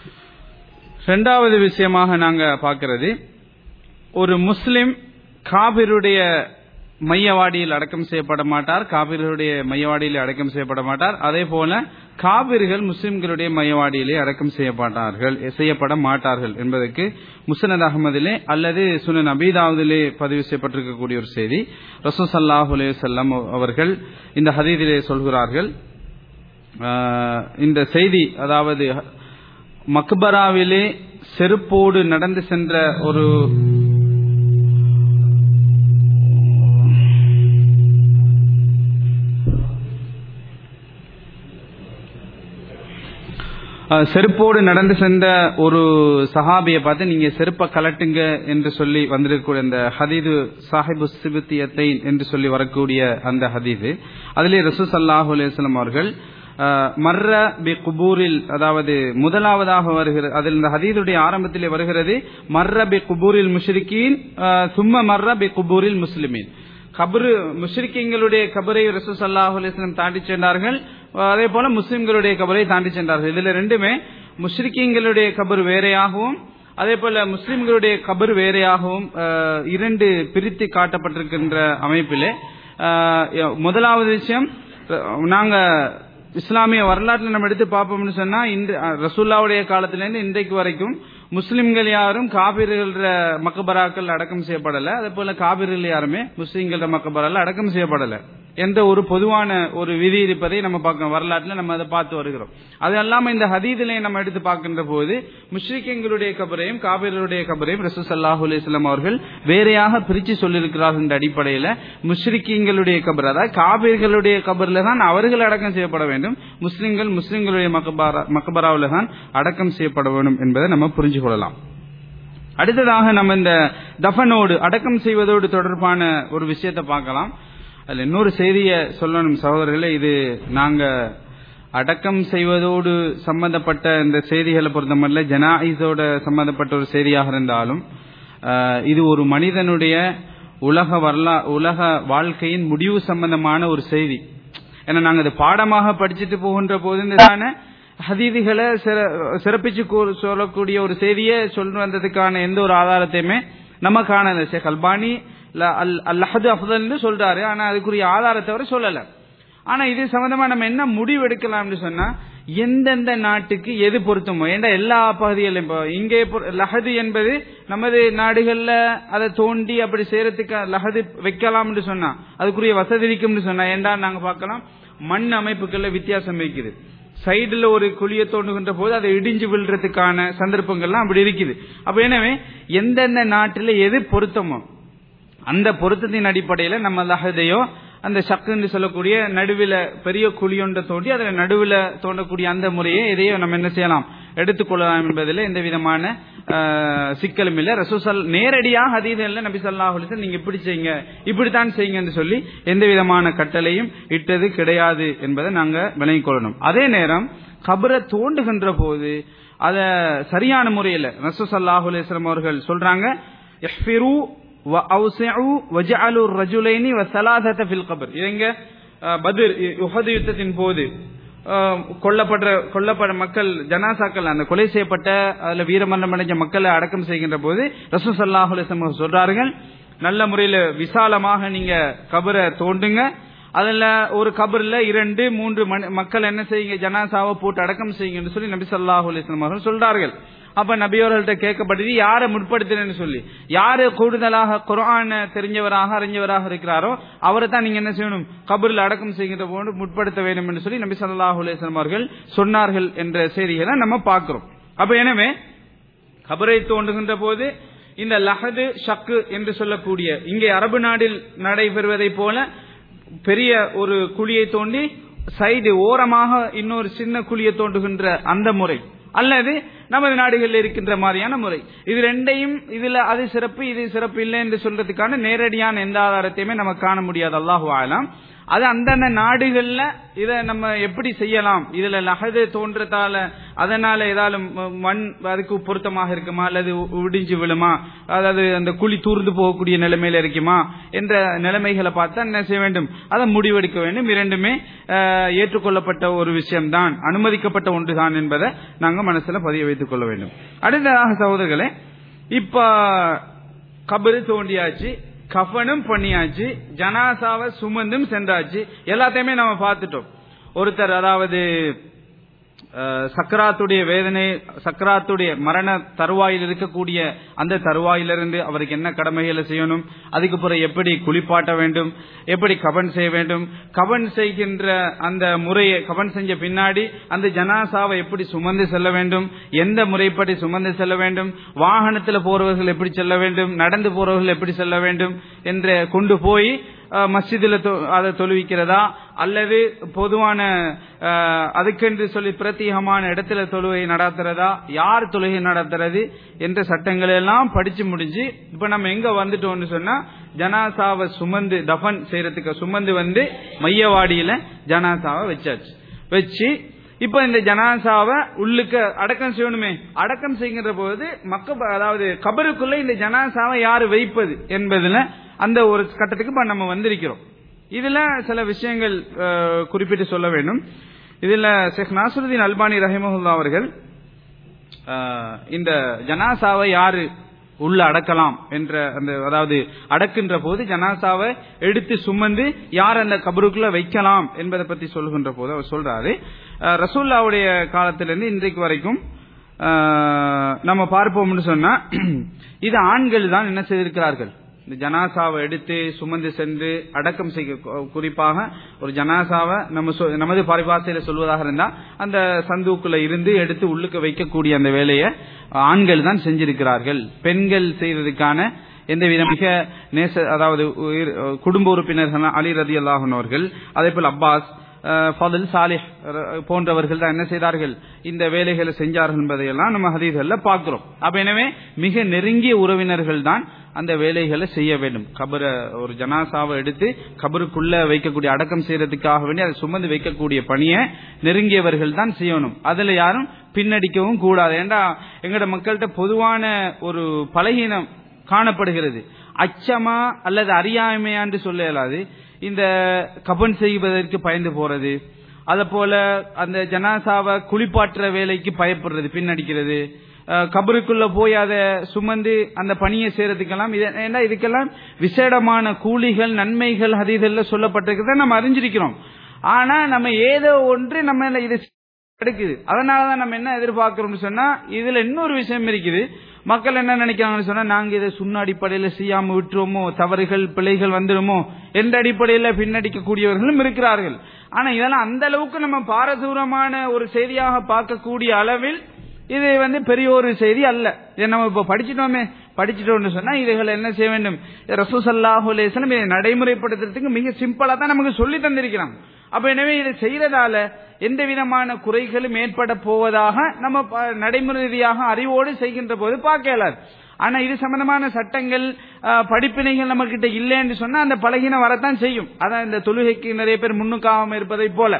இரண்டாவது விஷயமாக நாங்க பார்க்கிறது ஒரு முஸ்லிம் காபிருடைய மையவாடியில் அடக்கம் செய்யப்பட மாட்டார் காபிர்களுடைய மையவாடியில் அடக்கம் செய்யப்பட மாட்டார் அதே போல காபிர்கள் முஸ்லிம்களுடைய மையவாடியிலே அடக்கம் செய்யப்பட்டார்கள் செய்யப்பட மாட்டார்கள் என்பதற்கு முசனத் அகமதிலே அல்லது சுனன் அபீதாவதிலே பதிவு செய்யப்பட்டிருக்கக்கூடிய ஒரு செய்தி ரசூல் சல்லாஹ் செல்லம் அவர்கள் இந்த ஹதீதிலே சொல்கிறார்கள் ஆஹ், இந்த செய்தி அதாவது மக்பராவிலே செருப்போடு நடந்து சென்ற ஒரு அஹ், செருப்போடு நடந்து சென்ற ஒரு சஹாபியை பார்த்து நீங்க செருப்பை கலட்டுங்க என்று சொல்லி வந்திருக்கக்கூடிய அந்த ஹதீது சாஹிபு சிபித்தியத்தை என்று சொல்லி வரக்கூடிய அந்த ஹதீது அதிலே ரசூ சல்லாஹூ அலையம் அவர்கள் அஹ், மர்ர பி குபூரில் அதாவது முதலாவதாக வருகிறது அதில் இந்த ஹதீதுடைய ஆரம்பத்திலே வருகிறது மர்ர பி குபூரில் முஷ்ரிகீன் அஹ், சும்ம மர்ர பி குபூரில் முஸ்லிமீன் கபரு முஷ்ரிக்கீங்களுடைய கபரை ரசூ சல்லாஹூ அலிஸ்லம் தாண்டி சென்றார்கள் அதே போல முஸ்லிம்களுடைய கபரை தாண்டி சென்றார்கள் இதுல ரெண்டுமே முஷ்ரிக்கீங்களுடைய கபர் வேறையாகவும் அதே போல முஸ்லிம்களுடைய கபர் வேறையாகவும் அஹ், இரண்டு பிரித்து காட்டப்பட்டிருக்கின்ற அமைப்பிலே அஹ், முதலாவது விஷயம் அஹ், நாங்க இஸ்லாமிய வரலாற்றில் நம்ம எடுத்து பார்ப்போம்னு சொன்னா இந்த ரசூல்லாவுடைய காலத்திலிருந்து இன்றைக்கு வரைக்கும் முஸ்லிம்கள் யாரும் காபிர்கள் மக்கபராக்கள் அடக்கம் செய்யப்படல அதே போல காபிர்கள் யாருமே முஸ்லிம்கள மக்கபரால அடக்கம் செய்யப்படல என்ற ஒரு பொதுவான ஒரு விதி இருப்பதை நம்ம பார்க்க வரலாற்றில் நம்ம அதை பார்த்து வருகிறோம் அது அல்லாம இந்த ஹதீதிலே நம்ம எடுத்து பார்க்கின்ற போது முஷ்ரிக்கங்களுடைய கபரையும் காபிர்களுடைய கபரையும் ரசூ சல்லாஹூ அலிஸ்லாம் அவர்கள் வேறையாக பிரிச்சு சொல்லியிருக்கிறார்கள் என்ற அடிப்படையில் முஷ்ரிக்கங்களுடைய கபர் அதாவது காபிர்களுடைய கபர்ல தான் அவர்கள் அடக்கம் செய்யப்பட வேண்டும் முஸ்லிம்கள் முஸ்லிம்களுடைய மக்கபரா மக்கபராவில் தான் அடக்கம் செய்யப்பட வேண்டும் என்பதை நம்ம புரிஞ்சு கொள்ளலாம் அடுத்ததாக நம்ம இந்த தஃபனோடு அடக்கம் செய்வதோடு தொடர்பான ஒரு விஷயத்தை பார்க்கலாம் அதுல இன்னொரு செய்தியை சொல்லணும் சகோதரர்களே இது நாங்க அடக்கம் செய்வதோடு சம்பந்தப்பட்ட இந்த செய்திகளை பொறுத்தமல்ல ஜனாயிஸோட சம்பந்தப்பட்ட ஒரு செய்தியாக இருந்தாலும் அஹ், இது ஒரு மனிதனுடைய உலக வரலா உலக வாழ்க்கையின் முடிவு சம்பந்தமான ஒரு செய்தி ஏன்னா நாங்க இது பாடமாக படிச்சுட்டு போகின்ற போது இந்த ஹதீதிகளை சிற- சிறப்பிச்சு கூ- சொல்லக்கூடிய ஒரு செய்தியை சொல்லி வந்ததுக்கான எந்த ஒரு ஆதாரத்தையுமே நம்ம காணல ஷேக் அல்பானி ல- அல் அல்லஹது அஃதல்னு சொல்றாரு ஆனா அதுக்குரிய ஆதாரத்தை அவர் சொல்லல ஆனா இது சம்பந்தமா நம்ம என்ன முடிவு எடுக்கலாம்னு சொன்னா எந்தெந்த நாட்டுக்கு எது பொருத்தமோ ஏன்டா எல்லா பகுதிகளிலும் இப்போ இங்கே பொ- லஹது என்பது நமது நாடுகள்ல அதை தோண்டி அப்படி செய்யறதுக்கு லஹது வைக்கலாம்னு சொன்னா அதுக்குரிய வசதி இருக்கும்னு சொன்னா ஏன்டா நாங்க பார்க்கலாம் மண் அமைப்புகள்ல வித்தியாசம் இருக்குது சைடுல ஒரு குழியை தோண்டுகின்ற போது அதை இடிஞ்சு விழுறதுக்கான சந்தர்ப்பங்கள்லாம் அப்படி இருக்குது அப்ப எனவே எந்தெந்த நாட்டுல எது பொருத்தமோ அந்த பொருத்தத்தின் அடிப்படையில நம்ம லஹதையோ அந்த சக்குன்னு சொல்லக்கூடிய நடுவில் பெரிய குழியொன்றை தோண்டி அதில் நடுவில் தோண்டக்கூடிய அந்த முறையை எதையோ நம்ம என்ன செய்யலாம் எடுத்துக்கொள்ளலாம் என்பதில் எந்த விதமான ஆஹ், சிக்கலும் இல்லை ரசூசல் நேரடியாக அதீதில் நபி ஸல்லல்லாஹு அலைஹி வஸல்லம் நீங்க இப்படி செய்யுங்க இப்படித்தான் செய்யுங்கன்னு சொல்லி எந்த விதமான கட்டளையும் இட்டது கிடையாது என்பதை நாங்க விளங்கிக் கொள்ளணும் அதே நேரம் கபரை தோண்டுகின்ற போது அத சரியான முறையில் ரசூ ஸல்லல்லாஹு அலைஹி வஸல்லம் அவர்கள் சொல்றாங்க இஹ்ஃபிரு وأوسعوا وجعلوا الرجلين وثلاثة في القبر இங்க அஹ், பத்ர் உஹது யுத்தத்தின் போது அஹ், கொல்லப்படுற கொல்லப்பட மக்கள் ஜனாசாக்கள் அந்த கொலை செய்யப்பட்ட அதுல வீரமரணம் அடைஞ்ச மக்களை அடக்கம் செய்கின்ற போது ரசூ சல்லாஹ் அலிஸ்லம் சொல்றார்கள் நல்ல முறையில விசாலமாக நீங்க கபரை தோண்டுங்க அதுல ஒரு கபர்ல இரண்டு மூன்று மனி- மக்கள் என்ன செய்யுங்க ஜனாசாவை போட்டு அடக்கம் செய்யுங்கன்னு சொல்லி நபி ஸல்லல்லாஹு அலைஹி வஸல்லம் அவர்கள் சொல்றார்கள் அப்ப நபியவர்கள்ட்ட கேட்கப்பட்டது யாரை முற்படுத்தினு சொல்லி யாரு கூடுதலாக குர்ஆன தெரிஞ்சவராக அறிஞ்சவராக இருக்கிறாரோ அவரை தான் நீங்க என்ன செய்யணும் கபரில் அடக்கம் செய்கின்ற போது முற்படுத்த வேண்டும் என்று சொல்லி நபி ஸல்லல்லாஹு அலைஹி வஸல்லம் அவர்கள் சொன்னார்கள் என்ற செய்திகளை நம்ம பார்க்கிறோம் அப்ப எனவே கபரை தோண்டுகின்ற போது இந்த லஹது ஷக்கு என்று சொல்லக்கூடிய இங்கே அரபு நாடில் நடைபெறுவதைப் போல பெரிய ஒரு குழியை தோண்டி சைடு ஓரமாக இன்னொரு சின்ன குழியை தோண்டுகின்ற அந்த முறை அல்லது நமது நாடுகளில் இருக்கின்ற மாதிரியான முறை இது ரெண்டையும் இதுல அது சிறப்பு இது சிறப்பு இல்லை என்று சொல்றதுக்கான நேரடியான எந்த ஆதாரத்தையுமே நம்ம காண முடியாது அல்லாஹு ஆலாம் அது அந்தந்த நாடுகள்ல இத நம்ம எப்படி செய்யலாம் இதுல லஹது தோன்றதால அதனால ஏதாலும் ம- மண் அதுக்கு பொருத்தமாக இருக்குமா அல்லது உ- இடிஞ்சு விழுமா அதாவது அந்த குழி தூர்ந்து போகக்கூடிய நிலைமையில இருக்குமா என்ற நிலைமைகளை பார்த்தா என்ன செய்ய வேண்டும் அதை முடிவெடுக்க வேண்டும் இரண்டுமே அஹ், ஏற்றுக்கொள்ளப்பட்ட ஒரு விஷயம்தான் அனுமதிக்கப்பட்ட ஒன்றுதான் என்பதை நாங்க மனசுல பதிய வைத்துக் கொள்ள வேண்டும் அடுத்ததாக சகோதரர்களே இப்ப கபரு தோண்டியாச்சு கஃபனும் பண்ணியாச்சு ஜனாசாவை சுமந்தும் சென்றாச்சு எல்லாத்தையுமே நம்ம பார்த்துட்டோம் ஒருத்தர் அதாவது அஹ், சக்கராத்துடைய வேதனை சக்கராத்துடைய மரண தருவாயில் இருக்கக்கூடிய அந்த தருவாயிலிருந்து அவருக்கு என்ன கடமைகளை செய்யணும் அதுக்கு பிறகு எப்படி குளிப்பாட்ட வேண்டும் எப்படி கபன் செய்ய வேண்டும் கபன் செய்கின்ற அந்த முறையை கபன் செஞ்ச பின்னாடி அந்த ஜனாசாவை எப்படி சுமந்து செல்ல வேண்டும் எந்த முறைப்படி சுமந்து செல்ல வேண்டும் வாகனத்தில் போறவர்கள் எப்படி செல்ல வேண்டும் நடந்து போறவர்கள் எப்படி செல்ல வேண்டும் என்று கொண்டு போய் அஹ், மஸ்ஜிதில் தொ- அதை தொழுவிக்கிறதா அல்லது பொதுவான அஹ், அதுக்கென்று சொல்லி பிரத்யேகமான இடத்துல தொழுகை நடத்துறதா யார் தொழுகை நடத்துறது என்ற சட்டங்களை எல்லாம் படிச்சு முடிஞ்சு இப்ப நம்ம எங்க வந்துட்டோம்னு சொன்னா ஜனாசாவை சுமந்து தஃபன் செய்யறதுக்கு சுமந்து வந்து மையவாடியில ஜனாசாவை வச்சாச்சு வச்சு இப்ப இந்த ஜனாசாவை உள்ளுக்க அடக்கம் செய்யணுமே அடக்கம் செய்கின்ற போது மக்க அதாவது கபருக்குள்ள இந்த ஜனாசாவை யாரு வைப்பது என்பதுல அந்த ஒரு கட்டத்துக்கு இப்ப நம்ம வந்திருக்கிறோம் இதுல சில விஷயங்கள் அஹ், குறிப்பிட்டு சொல்ல வேண்டும் இதுல ஷேக் நாசருதீன் அல்பானி ரஹிமஹுல்லா அவர்கள் அஹ், இந்த ஜனாசாவை யாரு உள்ள அடக்கலாம் என்ற அந்த அதாவது அடக்கின்ற போது ஜனாசாவை எடுத்து சுமந்து யார் அந்த கபருக்குள்ள வைக்கலாம் என்பதை பத்தி சொல்லுகின்ற போது அவர் சொல்றாரு அஹ், ரசூல்லாவுடைய காலத்திலிருந்து இன்றைக்கு வரைக்கும் அஹ், நம்ம பார்ப்போம்னு சொன்னா இது ஆண்கள் தான் என்ன செய்திருக்கிறார்கள் இந்த ஜனாசாவை எடுத்து சுமந்து சென்று அடக்கம் செய்ய கு- குறிப்பாக ஒரு ஜனாசாவை நம்ம சொ- நமது பரிபாசையில சொல்வதாக இருந்தா அந்த சந்தூக்குள்ள இருந்து எடுத்து உள்ளுக்கு வைக்கக்கூடிய அந்த வேலையை ஆண்கள் தான் செஞ்சிருக்கிறார்கள் பெண்கள் செய்வதற்கான எந்த வித மிக நேச அதாவது உயிர்- குடும்ப உறுப்பினர்கள் அலி ரதி அல்லாஹனவர்கள் அதே போல் அப்பாஸ் அஹ், ஃபதில் சாலிஹ் ர- போன்றவர்கள் தான் என்ன செய்தார்கள் இந்த வேலைகளை செஞ்சார்கள் என்பதையெல்லாம் நம்ம ஹதீஸ்கள்ல பார்க்கிறோம் அப்ப எனவே மிக நெருங்கிய உறவினர்கள் தான் அந்த வேலைகளை செய்ய வேண்டும் கபர ஒரு ஜனாசாவை எடுத்து கபருக்குள்ள வைக்கக்கூடிய அடக்கம் செய்யறதுக்காக வேண்டி அதை சுமந்து வைக்கக்கூடிய பணியை நெருங்கியவர்கள் தான் செய்யணும் அதுல யாரும் பின்னடிக்கவும் கூடாது ஏண்டா எங்கட மக்கள்கிட்ட பொதுவான ஒரு பலகீனம் காணப்படுகிறது அச்சமா அல்லது அறியாமையான்னு சொல்ல இயலாது இந்த கபன் செய்வதற்கு பயந்து போறது அத போல அந்த ஜனாசாவை குளிப்பாட்டுற வேலைக்கு பயப்படுறது பின்னடிக்கிறது அஹ், கபருக்குள்ள போய் அதை சுமந்து அந்த பணியை செய்யறதுக்கெல்லாம் இது- ஏன்னா இதுக்கெல்லாம் விசேடமான கூலிகள் நன்மைகள் ஹதீதல்ல சொல்லப்பட்டிருக்கிறத நம்ம அறிஞ்சிருக்கிறோம் ஆனா நம்ம ஏதோ ஒன்று நம்ம இது எடுக்குது அதனாலதான் நம்ம என்ன எதிர்பார்க்கிறோம்னு சொன்னா இதுல இன்னொரு விஷயம் இருக்குது மக்கள் என்ன நினைக்கிறாங்கன்னு சொன்னா நாங்க இதை சுண்ண அடிப்படையில செய்யாம விட்டுருவோமோ தவறுகள் பிழைகள் வந்துடுமோ என்ற அடிப்படையில பின்னடிக்கக்கூடியவர்களும் இருக்கிறார்கள் ஆனா இதெல்லாம் அந்த அளவுக்கு நம்ம பாரதூரமான ஒரு செய்தியாக பார்க்கக்கூடிய அளவில் இது வந்து பெரிய ஒரு செய்தி அல்ல இதை நம்ம இப்ப படிச்சிட்டோமே படிச்சிட்டோம்னு சொன்னா இதுகளை என்ன செய்ய வேண்டும் ரசூசல்லாஹு அலைஹிஸ்ஸலாம் இதை நடைமுறைப்படுத்துறதுக்கு மிக சிம்பிளா தான் நமக்கு சொல்லி தந்திருக்கிறாங்க அப்ப எனவே இதை செய்யறதால எந்த விதமான குறைகளும் ஏற்பட போவதாக நம்ம ப- நடைமுறை ரீதியாக அறிவோடு செய்கின்ற போது பார்க்க இயலாது ஆனா இது சம்பந்தமான சட்டங்கள் அஹ், படிப்பினைகள் நம்ம கிட்ட இல்லைன்னு சொன்னா அந்த பலகீனம் வரத்தான் செய்யும் அதான் இந்த தொழுகைக்கு நிறைய பேர் முன்னுக்காம இருப்பதை போல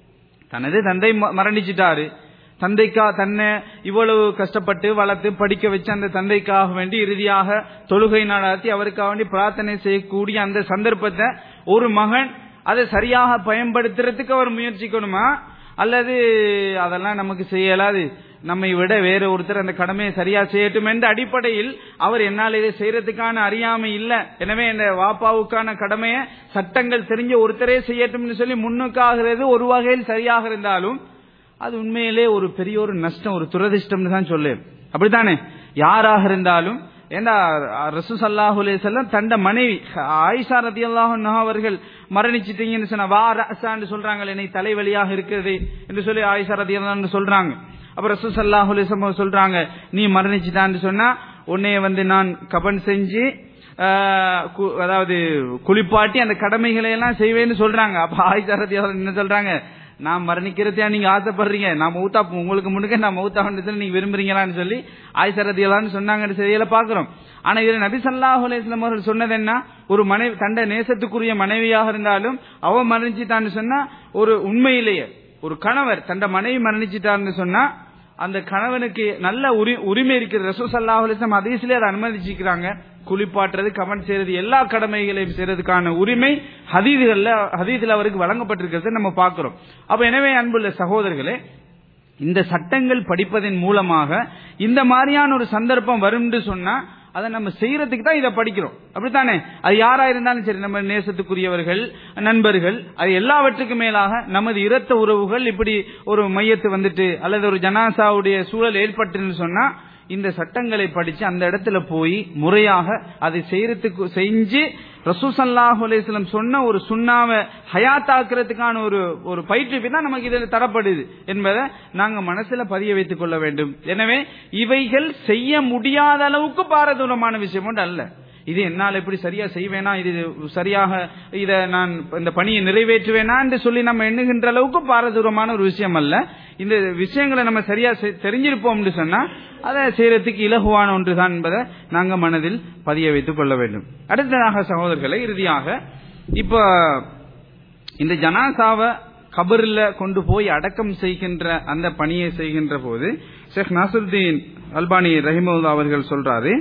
தனது தந்தை ம- மரணிச்சிட்டாரு தந்தைக்கா தன்னை இவ்வளவு கஷ்டப்பட்டு வளர்த்து படிக்க வச்ச அந்த தந்தைக்காக வேண்டி இறுதியாக தொழுகை நடத்தி அவருக்காக வேண்டி பிரார்த்தனை செய்யக்கூடிய அந்த சந்தர்ப்பத்தை ஒரு மகன் அதை சரியாக பயன்படுத்துறதுக்கு அவர் முயற்சிக்கணுமா அல்லது அதெல்லாம் நமக்கு செய்யலாது நம்மை விட வேற ஒருத்தர் அந்த கடமையை சரியா செய்யட்டும் என்ற அடிப்படையில் அவர் என்னால் இதை செய்யறதுக்கான அறியாமை இல்ல எனவே இந்த வாப்பாவுக்கான கடமையை சட்டங்கள் தெரிஞ்ச ஒருத்தரே செய்யட்டும்னு சொல்லி முன்னுக்காகிறது ஒரு வகையில் சரியாக இருந்தாலும் அது உண்மையிலே ஒரு பெரிய ஒரு நஷ்டம் ஒரு துரதிர்ஷ்டம்னு தான் சொல்லு அப்படித்தானே யாராக இருந்தாலும் ஏண்டா ரசூ சல்லாஹு செல்லம் தண்ட மனைவி ஆயிஷா ரதி அவர்கள் மரணிச்சிட்டீங்கன்னு சொன்னா வா ரசான்னு சொல்றாங்க என்னை தலைவலியாக இருக்கிறது என்று சொல்லி ஆயிஷா ரதி சொல்றாங்க அப்ப ரசூ சல்லாஹு சொல்றாங்க நீ மரணிச்சிட்டான்னு சொன்னா உன்னைய வந்து நான் கபன் செஞ்சு ஆஹ், கு- அதாவது குளிப்பாட்டி அந்த கடமைகளை எல்லாம் செய்வேன்னு சொல்றாங்க அப்ப ஆயிஷா ரதி என்ன சொல்றாங்க நான் மரணிக்கிறதையா நீங்க ஆசைப்படுறீங்க நான் மௌத்தா உங்களுக்கு முன்னுக்க நான் மௌத்தா வந்து நீங்க விரும்புறீங்களான்னு சொல்லி ஆயிஷா ரதி சொன்னாங்க செய்தியில பாக்குறோம் ஆனா இதுல நபி ஸல்லல்லாஹு அலைஹி வஸல்லம் அவர்கள் சொன்னது என்ன ஒரு மனைவி தண்ட நேசத்துக்குரிய மனைவியாக இருந்தாலும் அவ மரணிச்சிட்டான்னு சொன்னா ஒரு உண்மையிலேயே ஒரு கணவர் தண்ட மனைவி மரணிச்சிட்டான்னு சொன்னா அந்த கணவனுக்கு நல்ல உரி- உரிமை இருக்கிறது ரசூல் ஸல்லல்லாஹு அலைஹி வஸல்லம் ஹதீஸ்லயே அதை அனுமதிச்சிக்கிறாங்க குளிப்பாட்டுறது கமெண்ட் செய்யறது எல்லா கடமைகளையும் செய்யறதுக்கான உரிமை ஹதீதுகள்ல ஹதீதுல அவருக்கு வழங்கப்பட்டிருக்கிறத நம்ம பார்க்கிறோம் அப்ப எனவே அன்புள்ள சகோதரர்களே இந்த சட்டங்கள் படிப்பதன் மூலமாக இந்த மாதிரியான ஒரு சந்தர்ப்பம் வரும்னு சொன்னா அதை நம்ம செய்யறதுக்கு தான் இதை படிக்கிறோம் அப்படித்தானே அது யாரா இருந்தாலும் சரி நம்ம நேசத்துக்குரியவர்கள் நண்பர்கள் அது எல்லாவற்றுக்கும் மேலாக நமது இரத்த உறவுகள் இப்படி ஒரு மையத்து வந்துட்டு அல்லது ஒரு ஜனாசாவுடைய சூழல் ஏற்பட்டுன்னு சொன்னா இந்த சட்டங்களை படிச்சு அந்த இடத்துல போய் முறையாக அதை செய்யறதுக்கு செஞ்சு ரசூசல்லாஹு அலையம் சொன்ன ஒரு சுண்ணாவை ஹயாத்தாக்குறதுக்கான ஒரு ஒரு பயிற்றுவி தான் நமக்கு இதில் தரப்படுது என்பதை நாங்க மனசுல பதிய வைத்துக் கொள்ள வேண்டும் எனவே இவைகள் செய்ய முடியாத அளவுக்கு பாரதூரமான விஷயம் ஒன்று அல்ல இது என்னால் எப்படி சரியா செய்வேனா இது சரியாக இத நான் இந்த பணியை நிறைவேற்றுவேனா என்று சொல்லி நம்ம எண்ணுகின்ற அளவுக்கு பாரதூரமான ஒரு விஷயம் அல்ல இந்த விஷயங்களை நம்ம சரியா செ- தெரிஞ்சிருப்போம்னு சொன்னா அதை செய்யறதுக்கு இலகுவான ஒன்றுதான் என்பதை நாங்க மனதில் பதிய வைத்துக் கொள்ள வேண்டும் அடுத்ததாக சகோதரர்களை இறுதியாக இப்ப இந்த ஜனாசாவை கபரில் கொண்டு போய் அடக்கம் செய்கின்ற அந்த பணியை செய்கின்ற போது ஷேக் நாசருத்தீன் அல்பானி ரஹிமுல்லா அவர்கள் சொல்றாரு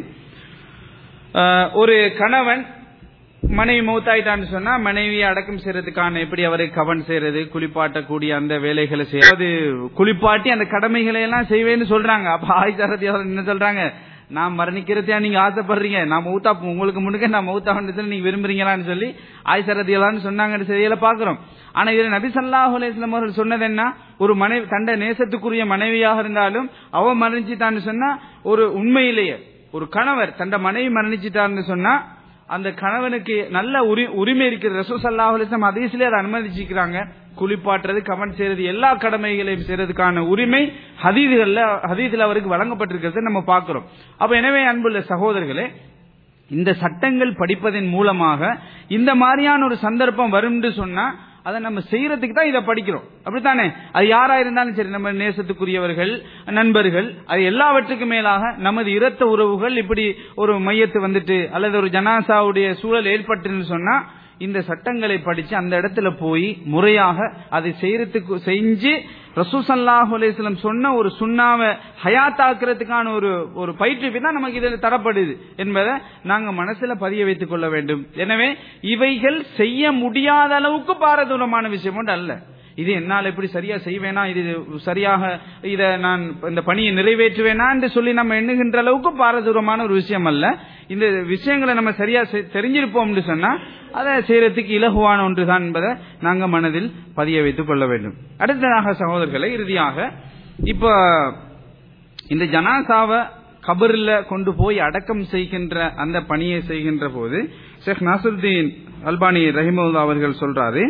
அஹ், ஒரு கணவன் மனைவி மௌத்தாயிட்டான்னு சொன்னா மனைவியை அடக்கம் செய்யறதுக்கான எப்படி அவரை கவன் செய்யறது குளிப்பாட்டக்கூடிய அந்த வேலைகளை செய்ய அது குளிப்பாட்டி அந்த கடமைகளை எல்லாம் செய்வேன்னு சொல்றாங்க அப்ப ஆயிஷாரதி என்ன சொல்றாங்க நான் மரணிக்கிறதையா நீங்க ஆசைப்படுறீங்க நான் மௌத்தா உங்களுக்கு முன்னுக்க நான் மௌத்தா வந்ததுல நீங்க விரும்புறீங்களான்னு சொல்லி ஆயிஷாரதி எல்லாம் சொன்னாங்கன்னு செய்தியில பாக்குறோம் ஆனா இதுல நபி ஸல்லல்லாஹு அலைஹி வஸல்லம் அவர்கள் சொன்னது என்ன ஒரு மனைவி தண்ட நேசத்துக்குரிய மனைவியாக இருந்தாலும் அவ மரணிச்சிட்டான்னு சொன்னா ஒரு உண்மையிலேயே ஒரு கணவர் தண்ட மனைவி மரணிச்சிட்டான்னு சொன்னா அந்த கணவனுக்கு நல்ல உரி- உரிமை இருக்கிறது ரசூல் ஸல்லல்லாஹு அலைஹி வஸல்லம் ஹதீஸ்லயே அதை அனுமதிச்சிக்கிறாங்க குளிப்பாட்டுறது கவன் செய்யறது எல்லா கடமைகளையும் செய்யறதுக்கான உரிமை ஹதீதுகள்ல ஹதீதுல அவருக்கு வழங்கப்பட்டிருக்கிறது நம்ம பார்க்கிறோம் அப்ப எனவே அன்புள்ள சகோதரர்களே இந்த சட்டங்கள் படிப்பதன் மூலமாக இந்த மாதிரியான ஒரு சந்தர்ப்பம் வரும்னு சொன்னா அதை நம்ம செய்யறதுக்கு தான் இதை படிக்கிறோம் அப்படித்தானே அது யாரா இருந்தாலும் சரி நம்ம நேசத்துக்குரியவர்கள் நண்பர்கள் அது எல்லாவற்றுக்கும் மேலாக நமது இரத்த உறவுகள் இப்படி ஒரு மையத்து வந்துட்டு அல்லது ஒரு ஜனாசாவுடைய சூழல் ஏற்பட்டுன்னு சொன்னா இந்த சட்டங்களை படிச்சு அந்த இடத்துல போய் முறையாக அதை செய்யறதுக்கு செஞ்சு ரசூசல்லாஹு அலையம் சொன்ன ஒரு சுண்ணாவை ஹயாத்தாக்குறதுக்கான ஒரு ஒரு பயிற்றுவி தான் நமக்கு இதில் தரப்படுது என்பதை நாங்க மனசுல பதிய வைத்துக் கொள்ள வேண்டும் எனவே இவைகள் செய்ய முடியாத அளவுக்கு பாரதூரமான விஷயம் ஒன்று அல்ல இது என்னால் எப்படி சரியா செய்வேனா இது சரியாக இத நான் இந்த பணியை நிறைவேற்றுவேனா என்று சொல்லி நம்ம எண்ணுகின்ற அளவுக்கு பாரதூரமான ஒரு விஷயம் அல்ல இந்த விஷயங்களை நம்ம சரியா செ- தெரிஞ்சிருப்போம்னு சொன்னா அதை செய்யறதுக்கு இலகுவான ஒன்றுதான் என்பதை நாங்க மனதில் பதிய வைத்துக் கொள்ள வேண்டும் அடுத்ததாக சகோதரர்களை இறுதியாக இப்ப இந்த ஜனாசாவை கபரில் கொண்டு போய் அடக்கம் செய்கின்ற அந்த பணியை செய்கின்ற போது ஷேக் நாசருத்தீன் அல்பானி ரஹிமுல்லா அவர்கள் சொல்றாரு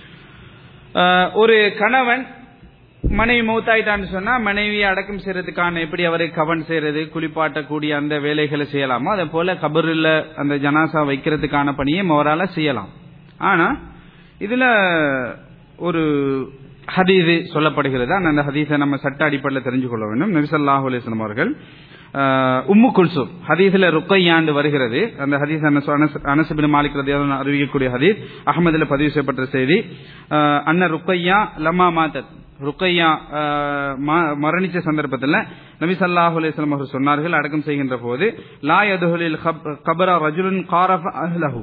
அஹ், ஒரு கணவன் மனைவி மௌத்தாயிட்டான்னு சொன்னா மனைவியை அடக்கம் செய்யறதுக்கான எப்படி அவரை கவன் செய்யறது குளிப்பாட்டக்கூடிய அந்த வேலைகளை செய்யலாமோ அதே போல கபரில் அந்த ஜனாசா வைக்கிறதுக்கான பணியை அவரால் செய்யலாம் ஆனா இதுல ஒரு ஹதீது சொல்லப்படுகிறது ஆனா அந்த ஹதீஸை நம்ம சட்ட அடிப்படையில் தெரிஞ்சு கொள்ள வேண்டும் நபிசல்லாஹு அலிஸ்லாம் அவர்கள் அஹ், உம்மு குல்சூம் ஹதீஸ்ல ருக்கையாண்டு வருகிறது அந்த ஹதீஸ் அனஸ் அனஸ்- அனஸ் பின் மாலிக் ரதியல்லாஹு அன்ஹு அறிவிக்கக்கூடிய ஹதீஸ் அகமதுல பதிவு செய்யப்பட்ட செய்தி அஹ், அன்ன ருக்கையா லம்மா மாத்தத் ருக்கையா அஹ், ம- மரணிச்ச சந்தர்ப்பத்தில் நபி ஸல்லல்லாஹு அலைஹி வஸல்லம் அவர்கள் சொன்னார்கள் அடக்கம் செய்கின்ற போது லா யதுஹுலில் கபர ரஜுலுன் காரஃப அஹ்லஹு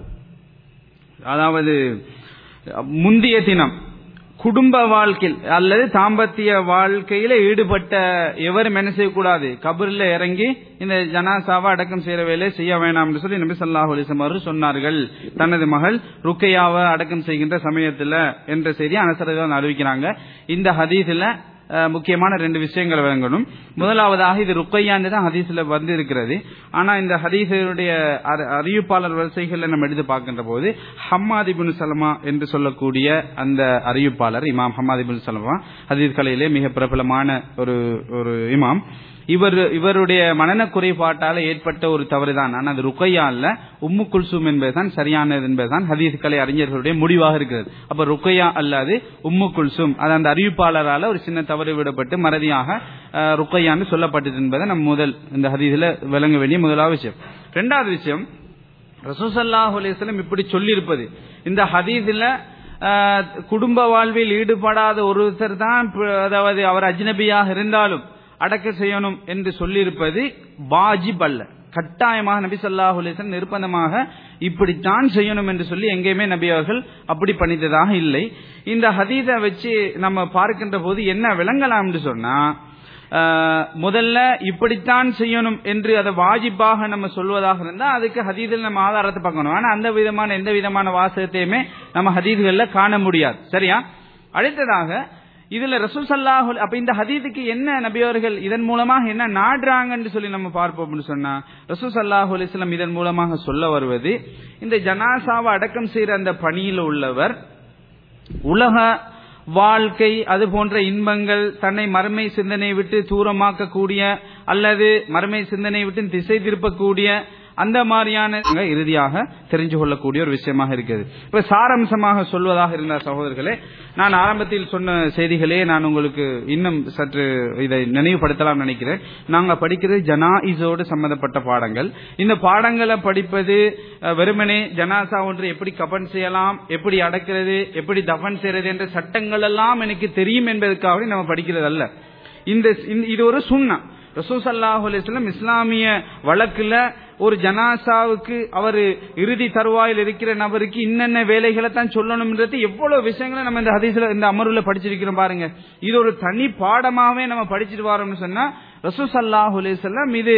அதாவது முந்திய தினம் குடும்ப வாழ்க்கையில் அல்லது தாம்பத்திய வாழ்க்கையில ஈடுபட்ட எவரும் என்ன செய்யக்கூடாது கபரில் இறங்கி இந்த ஜனாசாவை அடக்கம் செய்யற வேலையை செய்ய வேண்டாம்னு சொல்லி நபி ஸல்லல்லாஹு அலைஹி வஸல்லம் அவர்கள் சொன்னார்கள் தனது மகள் ருக்கையாவை அடக்கம் செய்கின்ற சமயத்துல என்ற செய்தி அனசரதான் அறிவிக்கிறாங்க இந்த ஹதீஸ்ல அஹ், முக்கியமான ரெண்டு விஷயங்கள் விளங்கணும் முதலாவதாக இது ருக்கையான்னு தான் ஹதீஸ்ல வந்து இருக்கிறது ஆனா இந்த ஹதீஸுடைய அரி- அறிவிப்பாளர் வரிசைகளை நம்ம எடுத்து பார்க்கின்ற போது ஹம்மாத் இப்னு சலமா என்று சொல்லக்கூடிய அந்த அறிவிப்பாளர் இமாம் ஹம்மாத் இப்னு சலமா ஹதீஸ் கலையிலே மிக பிரபலமான ஒரு ஒரு இமாம் இவர் இவருடைய மனன குறைபாட்டால ஏற்பட்ட ஒரு தவறுதான் ஆனால் அது ருக்கையா அல்ல உம்மு குல்சூம் என்பதுதான் சரியானது என்பதுதான் ஹதீஸ் கலை அறிஞர்களுடைய முடிவாக இருக்கிறது அப்ப ருக்கையா அல்லாது உம்மு குல்சூம் அது அந்த அறிவிப்பாளரால ஒரு சின்ன தவறு விடப்பட்டு மறதியாக அஹ், ருக்கையான்னு சொல்லப்பட்டது என்பதை நம்ம முதல் இந்த ஹதீஸ்ல விளங்க வேண்டிய முதலாவது விஷயம் ரெண்டாவது விஷயம் ரசூசல்லாஹு அலைஹிஸ்ஸலாம் இப்படி சொல்லியிருப்பது இந்த ஹதீஸ்ல அஹ், குடும்ப வாழ்வில் ஈடுபடாத ஒருத்தர் தான் ப- அதாவது அவர் அஜ்னபியாக இருந்தாலும் அடக்க செய்யணும் என்று சொல்லியிருப்பது வாஜிப் அல்ல கட்டாயமாக நபி ஸல்லல்லாஹு அலைஹி வஸல்லம் நிர்பந்தமாக இப்படித்தான் செய்யணும் என்று சொல்லி எங்கேயுமே நபி அவர்கள் அப்படி பண்ணித்ததாக இல்லை இந்த ஹதீஸை வச்சு நம்ம பார்க்கின்ற போது என்ன விளங்கலாம் என்று சொன்னா ஆஹ், முதல்ல இப்படித்தான் செய்யணும் என்று அதை வாஜிப்பாக நம்ம சொல்வதாக இருந்தா அதுக்கு ஹதீதில் நம்ம ஆதாரத்தை பார்க்கணும் ஆனா அந்த விதமான எந்த விதமான வாசகத்தையுமே நம்ம ஹதீதுகள்ல காண முடியாது சரியா அடுத்ததாக இதுல ரசூல் சல்லாஹு அப்ப இந்த ஹதீதுக்கு என்ன நபியவர்கள் இதன் மூலமாக என்ன நாடுறாங்கன்னு சொல்லி நம்ம பார்ப்போம்னு சொன்னா ரசூல் சல்லாஹு அலிஸ்லாம் இதன் மூலமாக சொல்ல வருவது இந்த ஜனாசாவை அடக்கம் செய்யற அந்த பணியில் உள்ளவர் உலக வாழ்க்கை அது போன்ற இன்பங்கள் தன்னை மறுமை சிந்தனை விட்டு தூரமாக்கக்கூடிய அல்லது மறுமை சிந்தனை விட்டு திசை திருப்பக்கூடிய அந்த மாதிரியான இறுதியாக தெரிஞ்சு கொள்ளக்கூடிய ஒரு விஷயமாக இருக்குது இப்ப சாரம்சமாக சொல்வதாக இருந்த சகோதரர்களே நான் ஆரம்பத்தில் சொன்ன செய்திகளே நான் உங்களுக்கு இன்னும் சற்று இதை நினைவுபடுத்தலாம் நினைக்கிறேன் நாங்க படிக்கிறது ஜனாயிஸோடு சம்பந்தப்பட்ட பாடங்கள் இந்த பாடங்களை படிப்பது அஹ், வெறுமனே ஜனாசா ஒன்று எப்படி கபன் செய்யலாம் எப்படி அடக்கிறது எப்படி தஃபன் செய்யறது என்ற சட்டங்கள் எல்லாம் எனக்கு தெரியும் என்பதற்காக நம்ம படிக்கிறது அல்ல இந்த இந்த- இது ஒரு சுண்ணா ரசூசல்லாஹு அலிஸ்லாம் இஸ்லாமிய வழக்குல ஒரு ஜனாசாவுக்கு அவர் இறுதி தருவாயில் இருக்கிற நபருக்கு இன்னென்ன வேலைகளை தான் சொல்லணும்ன்றது எவ்வளவு விஷயங்களை நம்ம இந்த ஹதீஸ்ல இந்த அமர்வுல படிச்சிருக்கிறோம் பாருங்க இது ஒரு தனி பாடமாவே நம்ம படிச்சுட்டு வரோம்னு சொன்னா ரசூசல்லாஹு அலிஸ்லாம் இது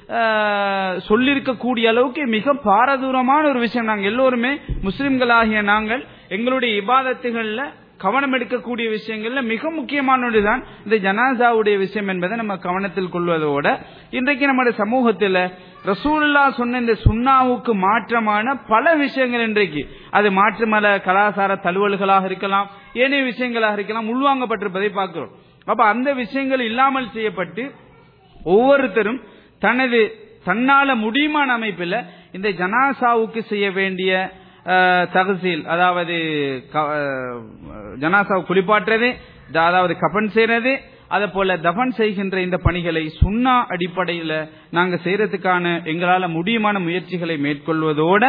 ஆஹ், சொல்லியிருக்கக்கூடிய அளவுக்கு மிக பாரதூரமான ஒரு விஷயம் நாங்கள் எல்லோருமே முஸ்லிம்களாகிய நாங்கள் எங்களுடைய இபாதத்துகள்ல கவனம் எடுக்கக்கூடிய விஷயங்கள்ல மிக முக்கியமான ஒன்றுதான் இந்த ஜனாசாவுடைய விஷயம் என்பதை நம்ம கவனத்தில் கொள்வதோட இன்றைக்கு நம்முடைய சமூகத்தில் ரசூலுல்லா சொன்ன இந்த சுண்ணாவுக்கு மாற்றமான பல விஷயங்கள் இன்றைக்கு அது மாற்றுமல கலாச்சார தழுவல்களாக இருக்கலாம் ஏனைய விஷயங்களாக இருக்கலாம் உள்வாங்கப்பட்டிருப்பதை பார்க்கிறோம் அப்ப அந்த விஷயங்கள் இல்லாமல் செய்யப்பட்டு ஒவ்வொருத்தரும் தனது தன்னால முடியுமான அமைப்பில் இந்த ஜனாசாவுக்கு செய்ய வேண்டிய அஹ், தகசீல் அதாவது க- அஹ், ஜனாசாவை குளிப்பாட்டுறது த- அதாவது கபன் செய்யறது அதே போல தஃபன் செய்கின்ற இந்த பணிகளை சுண்ணா அடிப்படையில் நாங்க செய்யறதுக்கான எங்களால முடியுமான முயற்சிகளை மேற்கொள்வதோட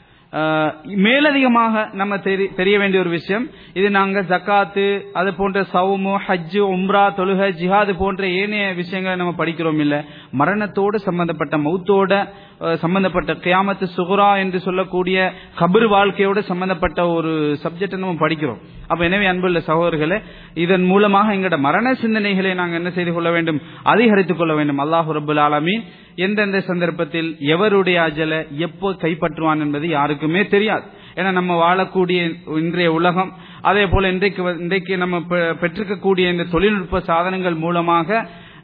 அஹ், மேலதிகமாக நம்ம தெரி- தெரிய வேண்டிய ஒரு விஷயம் இது நாங்க ஜக்காத்து அது போன்ற சவுமு ஹஜ்ஜு உம்ரா தொழுகை ஜிஹாது போன்ற ஏனைய விஷயங்களை நம்ம படிக்கிறோம் இல்ல மரணத்தோடு சம்பந்தப்பட்ட மௌத்தோட அஹ், சம்பந்தப்பட்ட கியாமத்து சுகுரா என்று சொல்லக்கூடிய கபர் வாழ்க்கையோட சம்பந்தப்பட்ட ஒரு சப்ஜெக்ட் நம்ம படிக்கிறோம் அப்ப எனவே அன்புள்ள சகோதரர்களே இதன் மூலமாக எங்களோட மரண சிந்தனைகளை நாங்கள் என்ன செய்து கொள்ள வேண்டும் அதிகரித்துக் கொள்ள வேண்டும் அல்லாஹு ரபுல் ஆலமீன் எந்தெந்த சந்தர்ப்பத்தில் எவருடைய அஜலை எப்போ கைப்பற்றுவான் என்பது யாருக்குமே தெரியாது ஏன்னா நம்ம வாழக்கூடிய இன்றைய உலகம் அதே போல இன்றைக்கு வ- இன்றைக்கு நம்ம பெ- பெற்றிருக்கக்கூடிய இந்த தொழில்நுட்ப சாதனங்கள் மூலமாக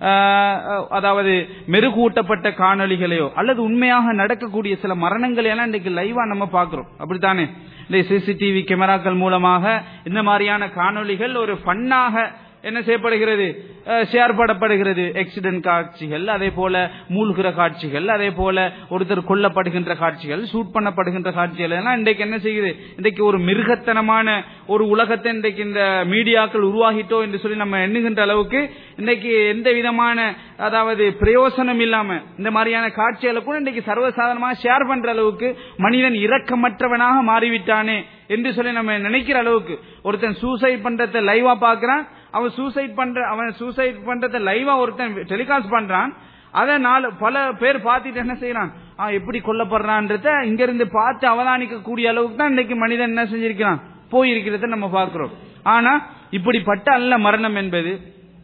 ஆஹ், அதாவது மெருகூட்டப்பட்ட காணொளிகளையோ அல்லது உண்மையாக நடக்கக்கூடிய சில மரணங்களை எல்லாம் இன்றைக்கு லைவா நம்ம பார்க்கிறோம் அப்படித்தானே இந்த சிசிடிவி கேமராக்கள் மூலமாக இந்த மாதிரியான காணொளிகள் ஒரு ஃபன்னாக என்ன செய்யப்படுகிறது அஹ், ஷேர் படப்படுகிறது ஆக்சிடென்ட் காட்சிகள் அதே போல மூழ்கிற காட்சிகள் அதே போல ஒருத்தர் கொல்லப்படுகின்ற காட்சிகள் ஷூட் பண்ணப்படுகின்ற காட்சிகள் எல்லாம் இன்றைக்கு என்ன செய்யுது இன்றைக்கு ஒரு மிருகத்தனமான ஒரு உலகத்தை இன்றைக்கு இந்த மீடியாக்கள் உருவாகிட்டோ என்று சொல்லி நம்ம எண்ணுகின்ற அளவுக்கு இன்றைக்கு எந்த விதமான அதாவது பிரயோசனம் இல்லாம இந்த மாதிரியான காட்சிகளை கூட இன்றைக்கு சர்வசாதாரணமாக ஷேர் பண்ற அளவுக்கு மனிதன் இரக்கமற்றவனாக மாறிவிட்டானே என்று சொல்லி நம்ம நினைக்கிற அளவுக்கு ஒருத்தன் சூசைட் பண்றத லைவா பாக்குறான் அவன் சூசைட் பண்ற அவன் சூசைட் பண்றத லைவா ஒருத்தன் டெலிகாஸ்ட் பண்றான் அதை நாலு பல பேர் பார்த்துட்டு என்ன செய்யறான் ஆ, எப்படி கொல்லப்படுறான்றத இங்க இருந்து பார்த்து அவதானிக்க கூடிய அளவுக்கு தான் இன்னைக்கு மனிதன் என்ன செஞ்சிருக்கிறான் போயிருக்கிறத நம்ம பார்க்கிறோம் ஆனா இப்படிப்பட்ட அல்ல மரணம் என்பது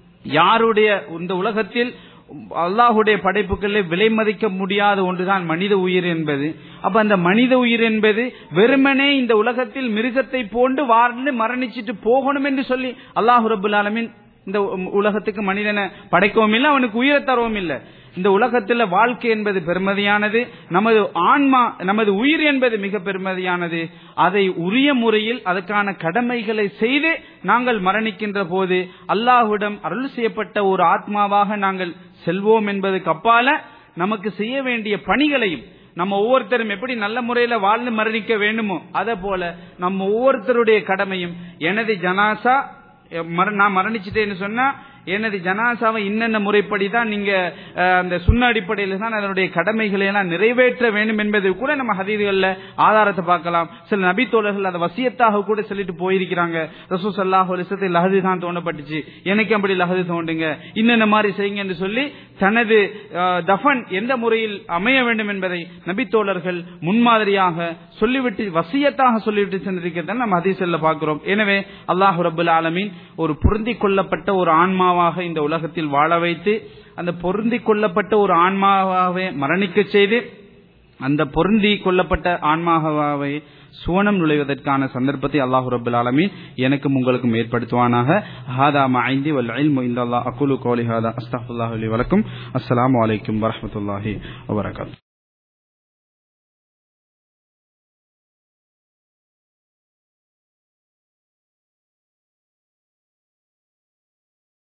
யாருடைய இந்த உலகத்தில் அல்லாஹுடைய படைப்புகளில் விலை மதிக்க முடியாத ஒன்றுதான் மனித உயிர் என்பது அப்ப அந்த மனித உயிர் என்பது வெறுமனே இந்த உலகத்தில் மிருகத்தை போன்று வாழ்ந்து மரணிச்சிட்டு போகணும் என்று சொல்லி அல்லாஹு ரபுல் ஆலமீன் இந்த உ- உலகத்துக்கு மனிதனை படைக்கவும் இல்லை அவனுக்கு உயிரை தரவும் இல்லை இந்த உலகத்தில் வாழ்க்கை என்பது பெருமதியானது நமது ஆன்மா நமது உயிர் என்பது மிக பெருமதியானது அதை உரிய முறையில் அதற்கான கடமைகளை செய்து நாங்கள் மரணிக்கின்ற போது அல்லாஹ்விடம் அருள் செய்யப்பட்ட ஒரு ஆத்மாவாக நாங்கள் செல்வோம் என்பதுக்கு அப்பால நமக்கு செய்ய வேண்டிய பணிகளையும் நம்ம ஒவ்வொருத்தரும் எப்படி நல்ல முறையில வாழ்ந்து மரணிக்க வேண்டுமோ அதே போல நம்ம ஒவ்வொருத்தருடைய கடமையும் எனது ஜனாசா மர- நான் மரணிச்சிட்டேன்னு சொன்னா எனது ஜனாசாவை இன்னென்ன முறைப்படி தான் நீங்க அஹ், அந்த சுண்ண அடிப்படையில் தான் அதனுடைய கடமைகளை எல்லாம் நிறைவேற்ற வேண்டும் என்பது கூட நம்ம ஹதீதுகள்ல ஆதாரத்தை பார்க்கலாம் சில நபி தோழர்கள் அதை வசியத்தாக கூட சொல்லிட்டு போயிருக்கிறாங்க ரசூ சல்லாஹ் வருஷத்தில் லஹது தான் தோணப்பட்டுச்சு எனக்கு அப்படி லஹது தோண்டுங்க இன்னென்ன மாதிரி செய்யுங்க என்று சொல்லி தனது அஹ், தஃபன் எந்த முறையில் அமைய வேண்டும் என்பதை நபி தோழர்கள் முன்மாதிரியாக சொல்லிவிட்டு வசியத்தாக சொல்லிவிட்டு சென்றிருக்கிறத நம்ம ஹதீஸ்ல பார்க்கிறோம் எனவே அல்லாஹ் ரபுல் ஆலமீன் ஒரு பொருந்திக் கொள்ளப்பட்ட ஒரு ஆன்மாவாக ஆன்மாவாக இந்த உலகத்தில் வாழ வைத்து அந்த பொருந்தி கொள்ளப்பட்ட ஒரு ஆன்மாவாகவே மரணிக்க செய்து அந்த பொருந்தி கொள்ளப்பட்ட ஆன்மாகவாவை சுவனம் நுழைவதற்கான சந்தர்ப்பத்தை அல்லாஹு ரபுல் ஆலமீன் எனக்கும் உங்களுக்கும் ஏற்படுத்துவானாக ஹாதா மைந்தி வல் இல்மு இந்த அல்லாஹ் அகுலு கோலி ஹாதா அஸ்தஃபுல்லாஹு அலி வலக்கும் அஸ்ஸலாமு அலைக்கும் வரஹ்மத்துல்லாஹி வபரகாத்துஹு